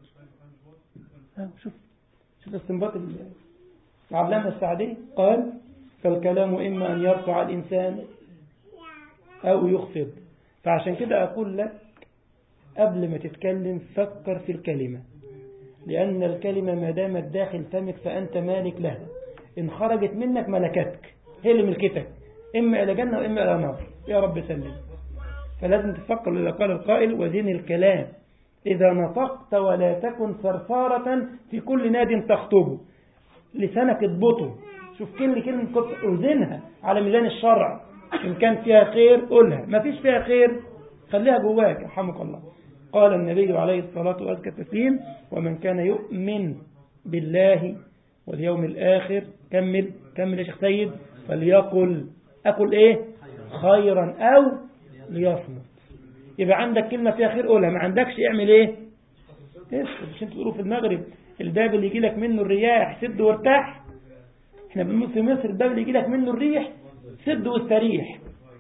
شوف شوف استنباط العلامة السعدي قال فالكلام إما أن يرفع الإنسان أو يخفض فعشان كده أقول لك قبل ما تتكلم فكر في الكلمة لأن الكلمة ما دامت داخل فمك فأنت مالك لها إن خرجت منك ملكتك هي اللي ملكتك إما إلى جنة وإما إلى نار يا رب سلم فلازم تفكر إذا قال القائل وزن الكلام إذا نطقت ولا تكن فرفارة في كل ناد تخطبه لسانك اضبطه شوف كل كلمة كنت أوزنها على ميزان الشرع إن كان فيها خير قولها ما فيش فيها خير خليها جواك رحمك الله قال النبي عليه الصلاة وأزكى التسليم ومن كان يؤمن بالله واليوم الآخر كمل كمل يا شيخ سيد فليقل أقول إيه خيرا أو ليصمت يبقى عندك كلمة فيها خير قولها ما عندكش اعمل إيه اسكت مش انت تقولوا في المغرب الباب اللي يجي لك منه الرياح سد وارتاح احنا بنقول في مصر الباب اللي يجي لك منه الريح سد واستريح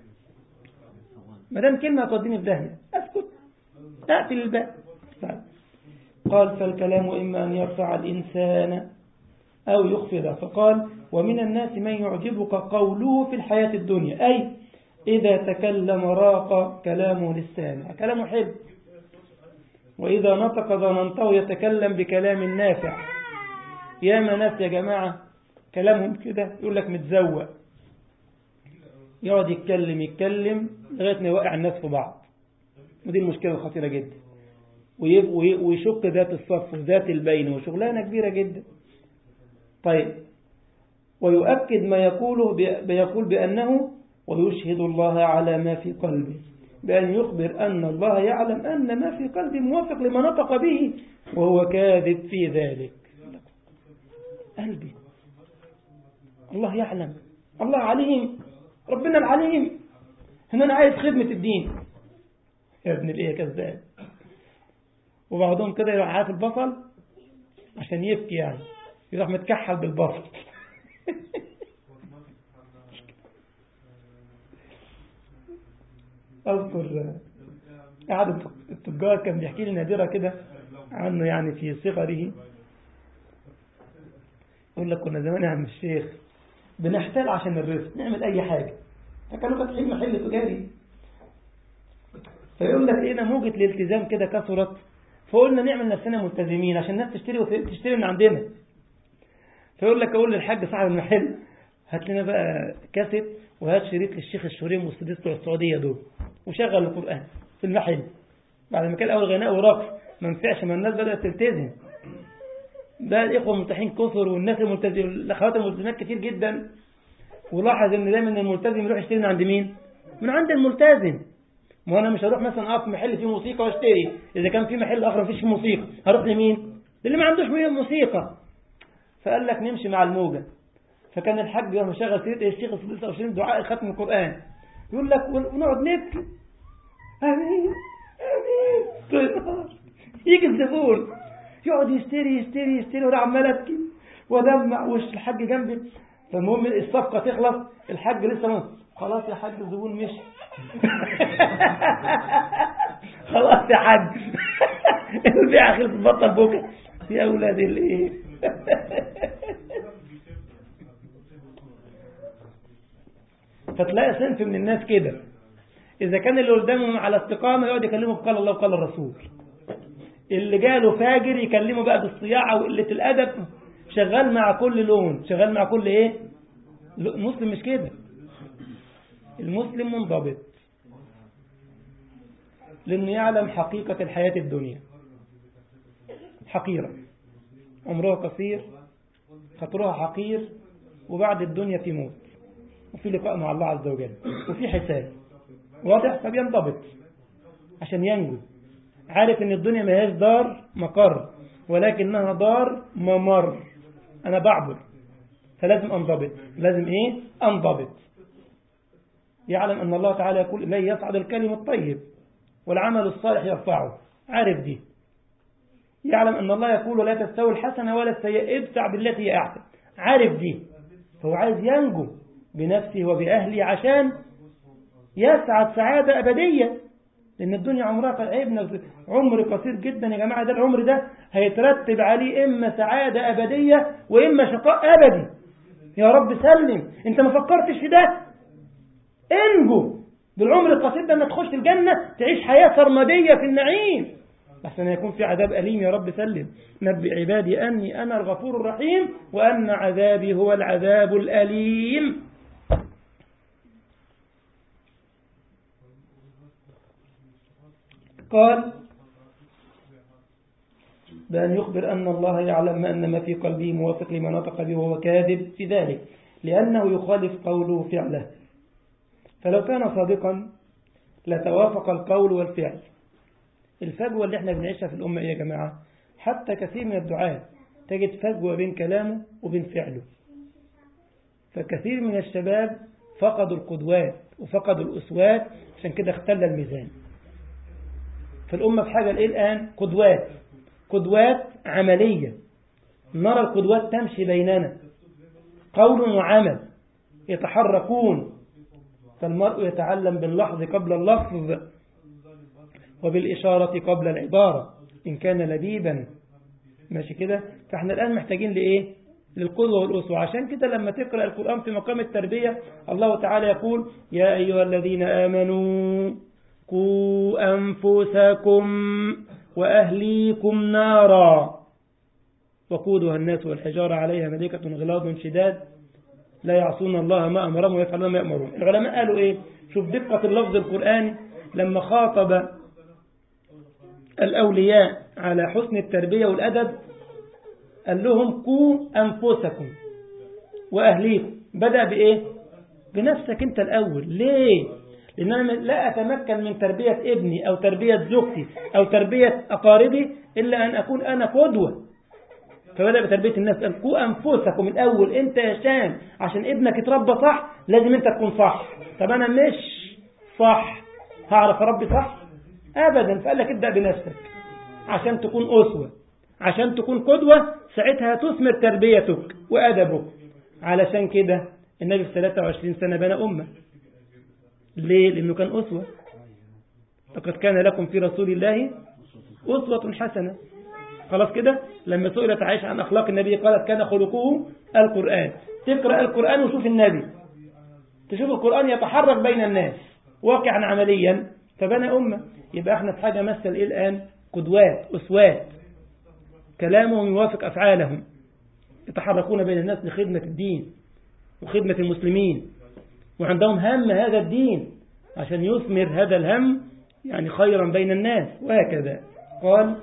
ما دام كلمة هتوديني في داهية اسكت اقفل الباب قال فالكلام إما أن يرفع الإنسان أو يخفضه فقال ومن الناس من يعجبك قوله في الحياة الدنيا أي إذا تكلم راق كلامه لسانه كلامه حلو وإذا نطق ظننته يتكلم بكلام نافع يا ناس يا جماعة كلامهم كده يقول لك متزوق يقعد يتكلم يتكلم لغاية ما يوقع الناس في بعض ودي المشكلة الخطيرة جدا ويشك ذات الصف وذات البين وشغلانة كبيرة جدا طيب ويؤكد ما يقوله بيقول بأنه ويشهد الله على ما في قلبه بأن يخبر أن الله يعلم أن ما في قلبه موافق لما نطق به وهو كاذب في ذلك قلبي الله يعلم الله عليم ربنا العليم هنا أنا عايز خدمة الدين يا ابن الإيه كذاب وبعضهم كده يروح عارف البصل عشان يبكي يعني يروح متكحل بالبصل أذكر أحد التجار كان بيحكي لي نادرة كده عنه يعني في صغره يقول لك كنا زمان يا عم الشيخ بنحتال عشان الرزق نعمل أي حاجة فكانوا فاتحين محل تجاري فيقول لك إيه موجة الالتزام كده كثرت فقلنا نعمل نفسنا ملتزمين عشان الناس تشتري وتشتري من عندنا فيقول لك أقول للحاج صاحب المحل هات لنا بقى كاسيت وهات شريط للشيخ الشوريم والسديس بتوع السعودية دول وشغل القرآن في المحل بعد ما كان أول غناء ورقص ما نفعش ما الناس بدأت تلتزم بقى الإخوة الملتحين كثر والناس الملتزم الأخوات الملتزمات كتير جدا ولاحظ إن دايما الملتزم يروح يشتري من عند مين؟ من عند الملتزم ما أنا مش هروح مثلا أقف محل فيه موسيقى واشتري إذا كان في محل آخر مفيش فيه موسيقى هروح لمين؟ اللي ما عندوش موسيقى فقال لك نمشي مع الموجة فكان الحاج يروح مشغل سيرة الشيخ الصديق أو دعاء ختم القرآن يقول لك ونقعد نبكي امين امين طول النهار يجي الزبون يقعد يشتري يشتري يشتري وانا عمال ابكي ودمع وش الحاج جنبي فالمهم الصفقه تخلص الحاج لسه ما خلاص يا حاج الزبون مشي خلاص يا حاج البيع خلص بطل بكره يا اولاد الايه فتلاقي صنف من الناس كده إذا كان اللي قدامهم على استقامة يقعد يكلمه بقال الله وقال الرسول اللي جاله فاجر يكلمه بقى بالصياعة وقلة الأدب شغال مع كل لون شغال مع كل إيه مسلم مش كده المسلم منضبط لأنه يعلم حقيقة الحياة الدنيا حقيرة عمرها قصير خطرها حقير وبعد الدنيا في موت وفي لقاء مع الله عز وجل وفي حساب واضح فبينضبط عشان ينجو عارف ان الدنيا ما هياش دار مقر ولكنها دار ممر انا بعبر فلازم انضبط لازم ايه انضبط يعلم ان الله تعالى يقول لا يصعد الكلم الطيب والعمل الصالح يرفعه عارف دي يعلم ان الله يقول لا تستوي الحسنه ولا السيئه ادفع بالتي هي احسن عارف دي فهو عايز ينجو بنفسه وبأهله عشان يسعد سعادة أبدية لأن الدنيا عمرها ابن عمر قصير جدا يا جماعة ده العمر ده هيترتب عليه إما سعادة أبدية وإما شقاء أبدي يا رب سلم أنت ما فكرتش في ده انجو بالعمر القصير ده ما تخش الجنة تعيش حياة سرمدية في النعيم أحسن يكون في عذاب أليم يا رب سلم نبئ عبادي أني أنا الغفور الرحيم وأن عذابي هو العذاب الأليم قال بأن يخبر أن الله يعلم أن ما في قلبه موافق لما نطق به وهو كاذب في ذلك لأنه يخالف قوله فعله فلو كان صادقا لتوافق القول والفعل الفجوة اللي احنا بنعيشها في الأمة إيه يا جماعة حتى كثير من الدعاء تجد فجوة بين كلامه وبين فعله فكثير من الشباب فقدوا القدوات وفقدوا الأسوات عشان كده اختل الميزان فالأمة في حاجة لإيه الآن قدوات قدوات عملية نرى القدوات تمشي بيننا قول وعمل يتحركون فالمرء يتعلم باللحظ قبل اللفظ وبالإشارة قبل العبارة إن كان لبيبا ماشي كده فاحنا الآن محتاجين لإيه للقدوة والأسوة عشان كده لما تقرأ القرآن في مقام التربية الله تعالى يقول يا أيها الذين آمنوا قوا أنفسكم وأهليكم نارا وقودها الناس والحجارة عليها ملائكة غلاظ شداد لا يعصون الله ما أمرهم ويفعلون ما يأمرون العلماء قالوا إيه شوف دقة اللفظ القرآني لما خاطب الأولياء على حسن التربية والأدب قال لهم قوا أنفسكم وأهليكم بدأ بإيه بنفسك أنت الأول ليه لأن أنا لا أتمكن من تربية ابني أو تربية زوجتي أو تربية أقاربي إلا أن أكون أنا قدوة فبدأ بتربية الناس قال قوا أنفسكم الأول أنت يا شام عشان ابنك يتربى صح لازم أنت تكون صح طب أنا مش صح هعرف أربي صح أبدا فقال لك ابدأ بنفسك عشان تكون أسوة عشان تكون قدوة ساعتها تثمر تربيتك وأدبك علشان كده النبي في 23 سنة بنى أمة ليه؟ لأنه كان أسوة لقد كان لكم في رسول الله أسوة حسنة خلاص كده لما سئلت عائشة عن أخلاق النبي قالت كان خلقه القرآن تقرأ القرآن وشوف النبي تشوف القرآن يتحرك بين الناس واقعا عمليا فبنى أمة يبقى احنا في حاجة مثل إيه الآن قدوات أسوات كلامهم يوافق أفعالهم يتحركون بين الناس لخدمة الدين وخدمة المسلمين وعندهم هم هذا الدين عشان يثمر هذا الهم يعني خيرا بين الناس وهكذا قال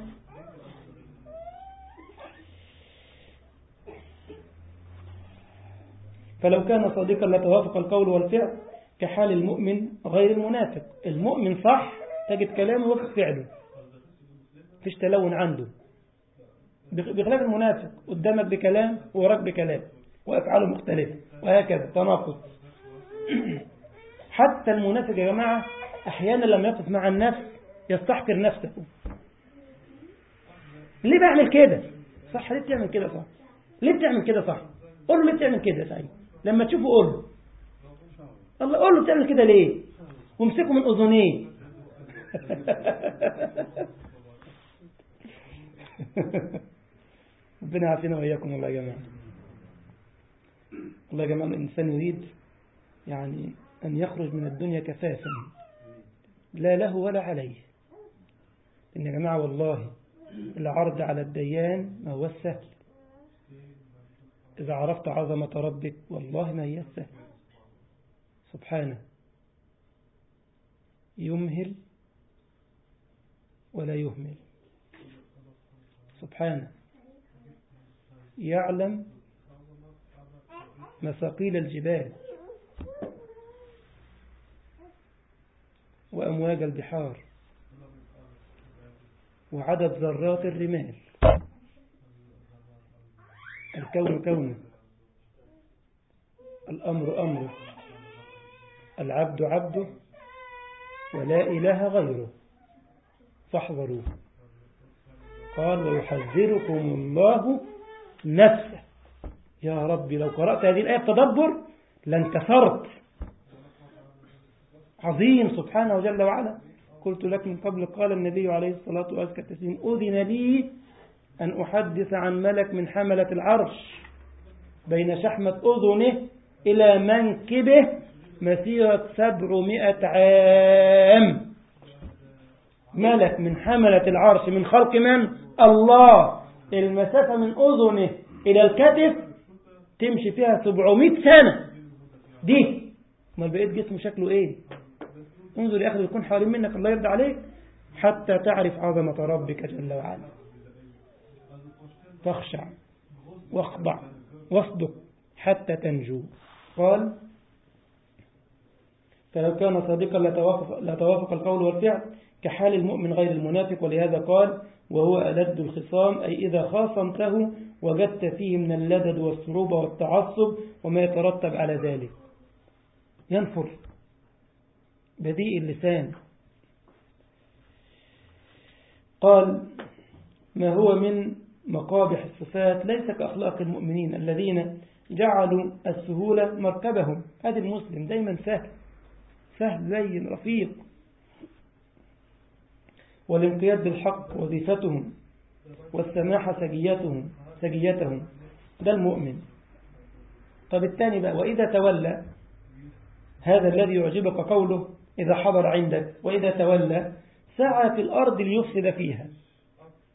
فلو كان صادقا لتوافق القول والفعل كحال المؤمن غير المنافق المؤمن صح تجد كلامه وفق فعله فيش تلون عنده بخلاف المنافق قدامك بكلام ووراك بكلام وأفعاله مختلفة وهكذا تناقض حتى المنافق يا جماعة أحيانا لما يقف مع النفس يستحقر نفسه ليه بعمل كده صح ليه بتعمل كده صح ليه بتعمل كده صح قول له ليه بتعمل كده سعيد لما تشوفه قول له الله قول له بتعمل كده ليه وامسكه من أذنيه ربنا يعافينا وإياكم والله يا جماعة والله يا جماعة الإنسان يريد يعني أن يخرج من الدنيا كفافا لا له ولا عليه إن يا جماعة والله العرض على الديان ما هو السهل إذا عرفت عظمة ربك والله ما هي السهل سبحانه يمهل ولا يهمل سبحانه يعلم مثاقيل الجبال وأمواج البحار وعدد ذرات الرمال الكون كونه الأمر أمره العبد عبده ولا إله غيره فاحذروه قال ويحذركم الله نفسه يا ربي لو قرأت هذه الآية بتدبر لانكسرت عظيم سبحانه وجل وعلا قلت لك من قبل قال النبي عليه الصلاة والسلام أذن لي أن أحدث عن ملك من حملة العرش بين شحمة أذنه إلى منكبه مسيرة سبعمائة عام ملك من حملة العرش من خلق من؟ الله المسافة من أذنه إلى الكتف تمشي فيها 700 سنة دي ما بقيت جسم شكله إيه انظر يا أخي يكون حوالين منك الله يرضى عليك حتى تعرف عظمة ربك جل وعلا فاخشع واخضع واصدق حتى تنجو قال فلو كان صادقا لتوافق, لتوافق القول والفعل كحال المؤمن غير المنافق ولهذا قال وهو ألد الخصام أي إذا خاصمته وجدت فيه من اللدد والصعوبة والتعصب وما يترتب على ذلك ينفر بذيء اللسان قال ما هو من مقابح الصفات ليس كأخلاق المؤمنين الذين جعلوا السهولة مركبهم هذا المسلم دايما سهل سهل لين رفيق والانقياد بالحق وظيفتهم والسماحة سجيتهم سجيتهم ده المؤمن طب الثاني بقى وإذا تولى هذا الذي يعجبك قوله إذا حضر عندك وإذا تولى سعى في الأرض ليفسد فيها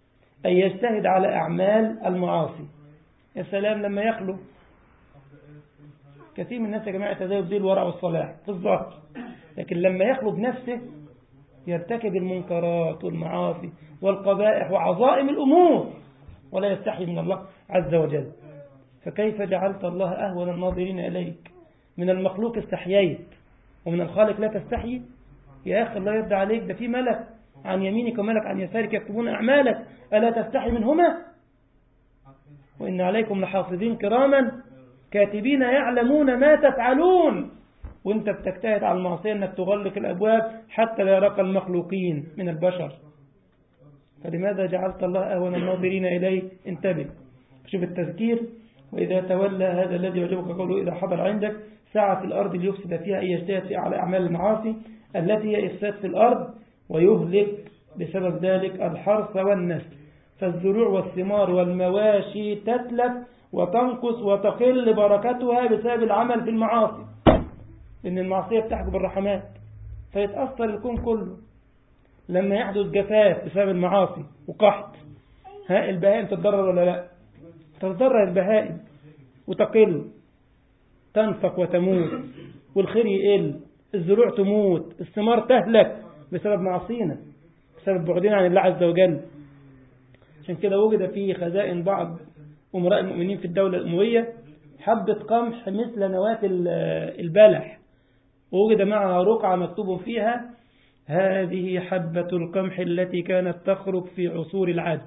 أن يجتهد على أعمال المعاصي يا سلام لما يخلو كثير من الناس يا جماعة يتزاوج دي الورع والصلاح في الظاهر لكن لما يخلو بنفسه يرتكب المنكرات والمعاصي والقبائح وعظائم الأمور ولا يستحي من الله عز وجل فكيف جعلت الله أهون الناظرين إليك من المخلوق استحييت ومن الخالق لا تستحي يا أخي الله يرضى عليك ده في ملك عن يمينك وملك عن يسارك يكتبون أعمالك ألا تستحي منهما وإن عليكم لحافظين كراما كاتبين يعلمون ما تفعلون وانت بتجتهد على المعصية انك تغلق الابواب حتى لا يراك المخلوقين من البشر فلماذا جعلت الله اهون الناظرين اليه انتبه شوف التذكير واذا تولى هذا الذي يعجبك قوله اذا حضر عندك سعى في الارض ليفسد فيها ان يجتهد في على اعمال المعاصي التي هي افساد في الارض ويهلك بسبب ذلك الحرث والنسل فالزروع والثمار والمواشي تتلف وتنقص وتقل بركتها بسبب العمل في المعاصي إن المعصية بتحجب الرحمات فيتأثر الكون كله لما يحدث جفاف بسبب المعاصي وقحط ها البهائم تتضرر ولا لا تتضرر البهائم وتقل تنفق وتموت والخير يقل الزروع تموت الثمار تهلك بسبب معصينا بسبب بعدنا عن الله عز وجل عشان كده وجد في خزائن بعض أمراء المؤمنين في الدولة الأموية حبة قمح مثل نواة البلح ووجد معها رقعة مكتوب فيها هذه حبة القمح التي كانت تخرج في عصور العدل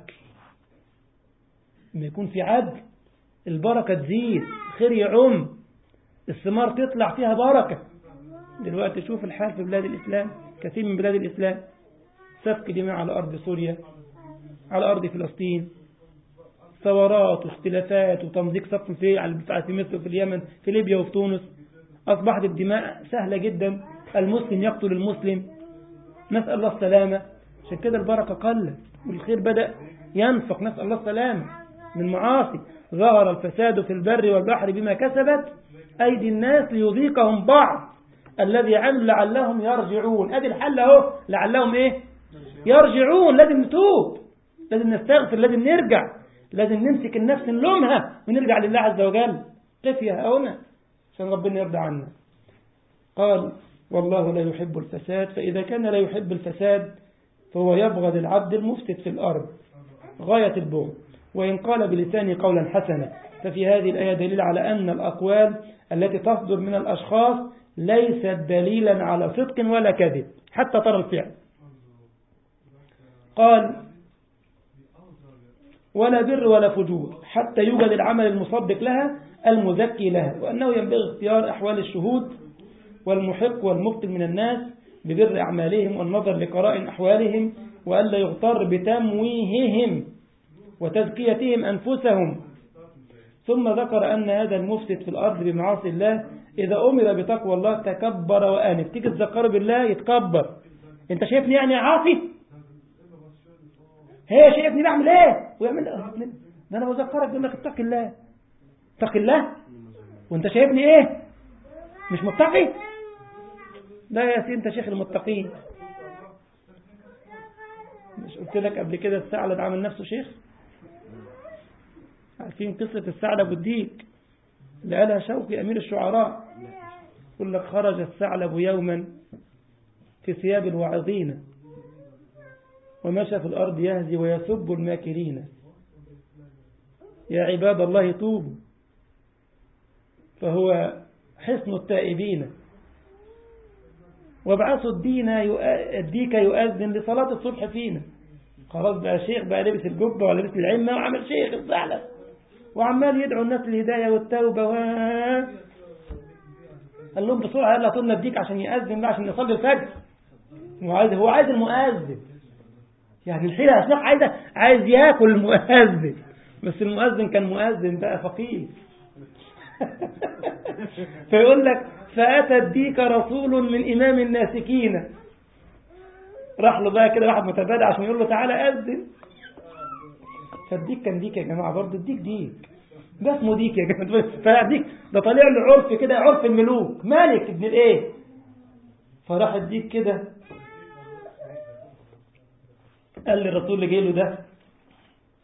لما يكون في عدل البركة تزيد خير يعم الثمار تطلع فيها بركة دلوقتي شوف الحال في بلاد الإسلام كثير من بلاد الإسلام سفك دماء على أرض سوريا على أرض فلسطين ثورات واختلافات وتمزيق صف في في مصر وفي اليمن في ليبيا وفي تونس أصبحت الدماء سهلة جدا المسلم يقتل المسلم نسأل الله السلامة عشان كده البركة قلت والخير بدأ ينفق نسأل الله السلامة من معاصي ظهر الفساد في البر والبحر بما كسبت أيدي الناس ليذيقهم بعض الذي عمل لعلهم يرجعون أدي الحل أهو لعلهم إيه يرجعون لازم نتوب لازم نستغفر لازم نرجع لازم نمسك النفس نلومها ونرجع لله عز وجل قف يا هؤلاء عشان ربنا يرضى عنا قال والله لا يحب الفساد فإذا كان لا يحب الفساد فهو يبغض العبد المفسد في الأرض غاية البغض وإن قال بلسانه قولا حسنا ففي هذه الآية دليل على أن الأقوال التي تصدر من الأشخاص ليست دليلا على صدق ولا كذب حتى ترى الفعل قال ولا بر ولا فجور حتى يوجد العمل المصدق لها المزكي لها وأنه ينبغي اختيار أحوال الشهود والمحق والمبطل من الناس ببر أعمالهم والنظر لقراء أحوالهم وألا يغتر بتمويههم وتزكيتهم أنفسهم ثم ذكر أن هذا المفسد في الأرض بمعاصي الله إذا أمر بتقوى الله تكبر وآنف تيجي تذكره بالله يتكبر أنت شايفني يعني عاصي هي شايفني بعمل ايه ويعمل ده انا بذكرك بيقول لك اتق الله اتق الله وانت شايفني ايه مش متقي لا يا سيدي انت شيخ المتقين مش قلت لك قبل كده الثعلب عمل نفسه شيخ عارفين قصة الثعلب والديك اللي قالها شوقي أمير الشعراء يقول لك خرج الثعلب يوما في ثياب الواعظين ومشى في الأرض يهزي ويسب الماكرين يا عباد الله توبوا فهو حصن التائبين وابعثوا الدين الديك يؤذن لصلاة الصبح فينا خلاص بقى شيخ بقى لبس الجبة ولبس العمة وعمل شيخ الثعلب وعمال يدعو الناس للهداية والتوبة و قال لهم بسرعة يلا طولنا الديك عشان يأذن بقى عشان نصلي الفجر هو عايز هو عايز المؤذن يعني الحيلة أسلاق عايز عايز ياكل المؤذن بس المؤذن كان مؤذن بقى فقير فيقول لك فأتى الديك رسول من إمام الناسكين راح له بقى كده واحد متبادع عشان يقول له تعالى أذن فالديك كان ديك يا جماعة برضه الديك ديك ده اسمه ديك يا جماعة فالديك ده طالع له عرف كده عرف الملوك مالك ابن الايه فراح الديك كده قال للرسول اللي جاي له ده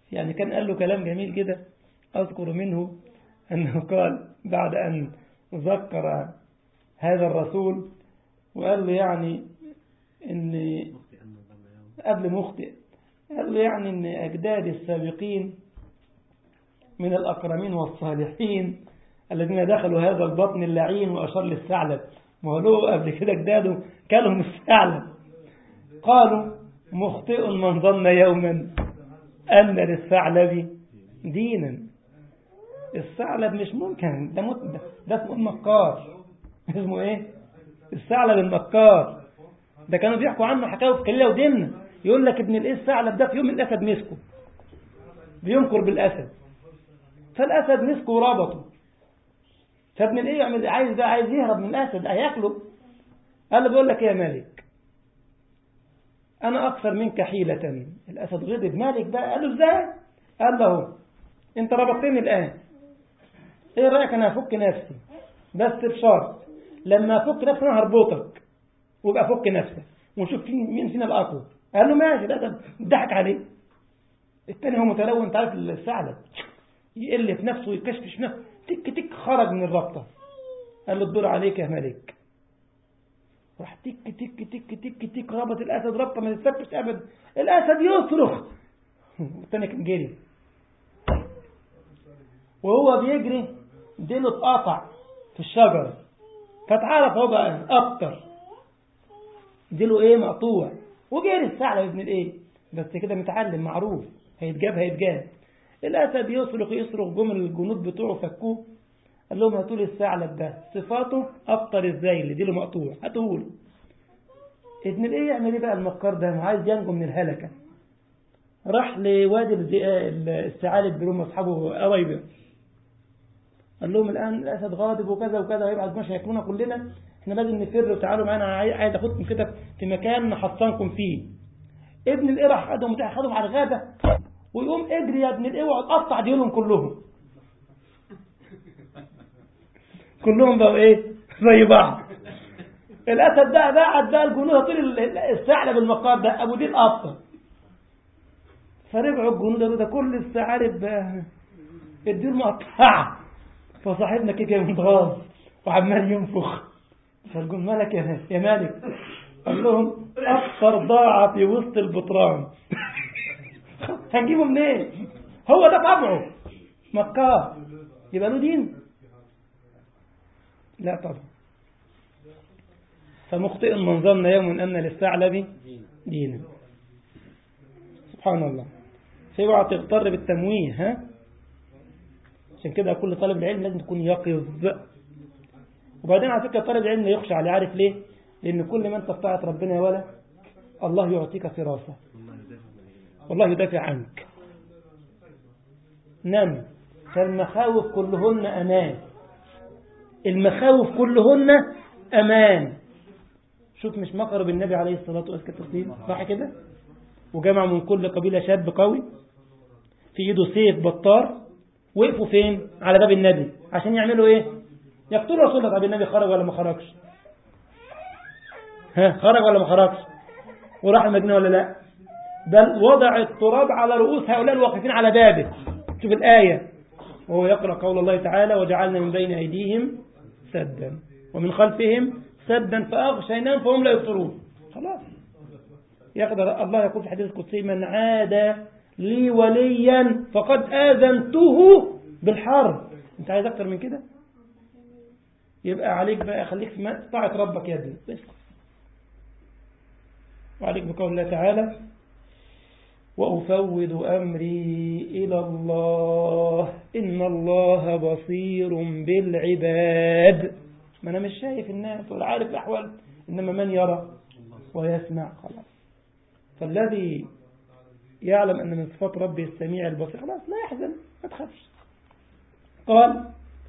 يعني كان قال له كلام جميل كده أذكر منه أنه قال بعد أن ذكر هذا الرسول وقال له يعني ان قبل مخطئ قال له يعني ان أجداد السابقين من الأكرمين والصالحين الذين دخلوا هذا البطن اللعين وأشار للثعلب ما هو له قبل كده أجداده كلهم الثعلب قالوا مخطئ من ظن يوما أن للثعلب دينا الثعلب مش ممكن ده مت... ده اسمه المكار اسمه ايه الثعلب المكار ده كانوا بيحكوا عنه حكايه في كليله ودمنه يقول لك ابن الايه الثعلب ده في يوم الاسد مسكه بينكر بالاسد فالاسد مسكه وربطه فابن الايه يعمل عايز ده عايز يهرب من الاسد هياكله قال له بيقول لك يا مالك انا اكثر منك حيله الاسد غضب مالك بقى قال له ازاي قال له انت ربطتني الان ايه رايك انا هفك نفسي بس بشرط لما افك نفسي انا هربطك وابقى فك نفسك ونشوف مين فينا الاقوى قال له ماشي ده ضحك عليه الثاني هو متلون انت عارف الثعلب يقل في نفسه ويكشفش نفسه تك تك خرج من الربطه قال له الدور عليك يا ملك راح تك تك تك تك تك ربط الاسد ربطه ما تتثبتش ابدا الاسد يصرخ والثاني كان جري وهو بيجري ديله اتقطع في الشجر فتعرف هو بقى اكتر ديله ايه مقطوع وجري الثعلب ابن الايه بس كده متعلم معروف هيتجاب هيتجاب الاسد يصرخ يصرخ جم الجنود بتوعه فكوه قال لهم هاتوا لي الثعلب ده صفاته ابطر ازاي اللي ديله مقطوع هاتوه له ابن الايه يعمل ايه بقى المكار ده عايز ينجو من الهلكه راح لوادي الثعالب بيقولوا اصحابه قرايبه قال لهم الان الاسد غاضب وكذا وكذا هيبعت مش هياكلونا كلنا احنا لازم نفر وتعالوا معانا عايز اخدكم كده في مكان نحصنكم فيه ابن الايه راح خدهم خدهم على الغابه ويقوم اجري يا ابن الايه واقعد قطع ديولهم كلهم كلهم بقوا ايه زي بعض الاسد ده بعد بقى الجنود طول الثعلب المقار ده ابو ديل ابطل فرجعوا الجنود قالوا ده كل الثعالب الديول مقطعه فصاحبنا كده متغاظ وعمال ينفخ فالجن مالك يا مالك يا مالك قال لهم اكثر ضاعه في وسط البطران هنجيبه منين هو ده طبعه مكار يبقى له دين لا طبعا فمخطئ من ظن يوم أن للثعلب دينا سبحان الله فاوعى تغتر بالتمويه ها عشان كده كل طالب العلم لازم تكون يقظ وبعدين على فكره طالب العلم يخشى عليه عارف ليه لان كل ما انت بتاعت ربنا يا ولا الله يعطيك فراسه والله يدافع عنك نم فالمخاوف كلهن امان المخاوف كلهن امان شوف مش مكروا بالنبي عليه الصلاة والسلام صح كده وجمع من كل قبيلة شاب قوي في ايده سيف بطار وقفوا فين على باب النبي عشان يعملوا ايه يقتلوا رسول الله طب النبي خرج ولا ما خرجش ها خرج ولا ما خرجش وراح المدينة ولا لا بل وضع التراب على رؤوس هؤلاء الواقفين على بابه شوف الآية وهو يقرأ قول الله تعالى وجعلنا من بين أيديهم سدا ومن خلفهم سدا فأغشيناهم فهم لا يبصرون خلاص يقدر الله يقول في الحديث القدسي من عاد لي وليا فقد آذنته بالحرب انت عايز اكتر من كده يبقى عليك بقى خليك في طاعة ربك يا ابني بس وعليك بقول الله تعالى وأفوض أمري إلى الله إن الله بصير بالعباد ما أنا مش شايف الناس ولا عارف الأحوال إنما من يرى ويسمع خلاص فالذي يعلم أن من صفات ربي السميع البصير خلاص لا يحزن ما تخافش قال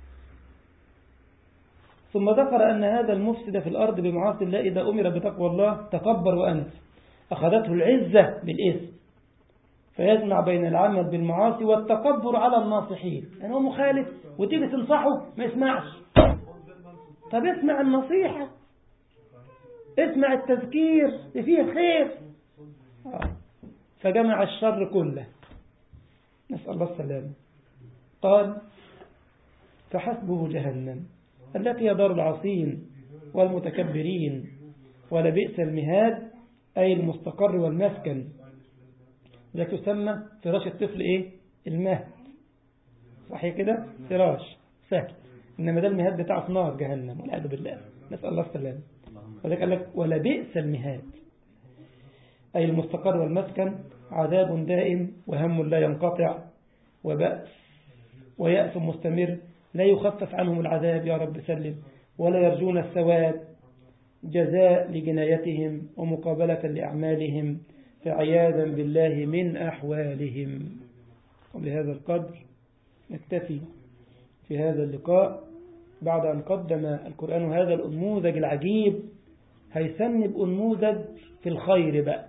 ثم ذكر أن هذا المفسد في الأرض بمعاصي الله إذا أمر بتقوى الله تكبر وأنف أخذته العزة بالإثم فيجمع بين العمل بالمعاصي والتكبر على الناصحين يعني هو مخالف وتيجي تنصحه ما يسمعش طب اسمع النصيحة اسمع التذكير فيه خير فجمع الشر كله نسأل الله السلامة قال فحسبه جهنم التي هي دار العصين والمتكبرين ولبئس المهاد أي المستقر والمسكن ذا تسمى فراش الطفل إيه المهد صحيح كده فراش سهل إنما ده المهاد بتاع نار جهنم والعياذ بالله نسأل الله السلامة وذلك قال لك ولبئس المهاد أي المستقر والمسكن عذاب دائم وهم لا ينقطع وبأس ويأس مستمر لا يخفف عنهم العذاب يا رب سلم ولا يرجون الثواب جزاء لجنايتهم ومقابلة لأعمالهم فعياذا بالله من أحوالهم وبهذا القدر نكتفي في هذا اللقاء بعد أن قدم القرآن هذا الأنموذج العجيب هيسن بأنموذج في الخير بقى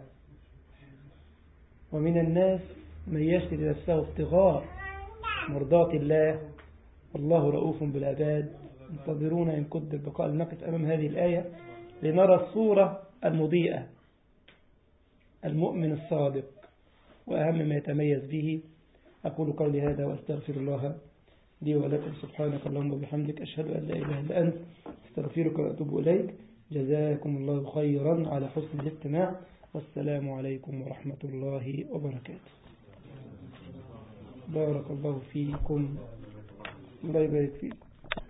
ومن الناس من يشتري نفسه ابتغاء مرضات الله والله رؤوف بالعباد انتظرونا إن قدر بقاء لنقف أمام هذه الآية لنرى الصورة المضيئة المؤمن الصادق وأهم ما يتميز به أقول قولي هذا وأستغفر الله لي ولكم سبحانك اللهم وبحمدك أشهد أن لا إله إلا أنت استغفرك وأتوب إليك جزاكم الله خيرا على حسن الاستماع والسلام عليكم ورحمة الله وبركاته بارك الله فيكم الله يبارك فيكم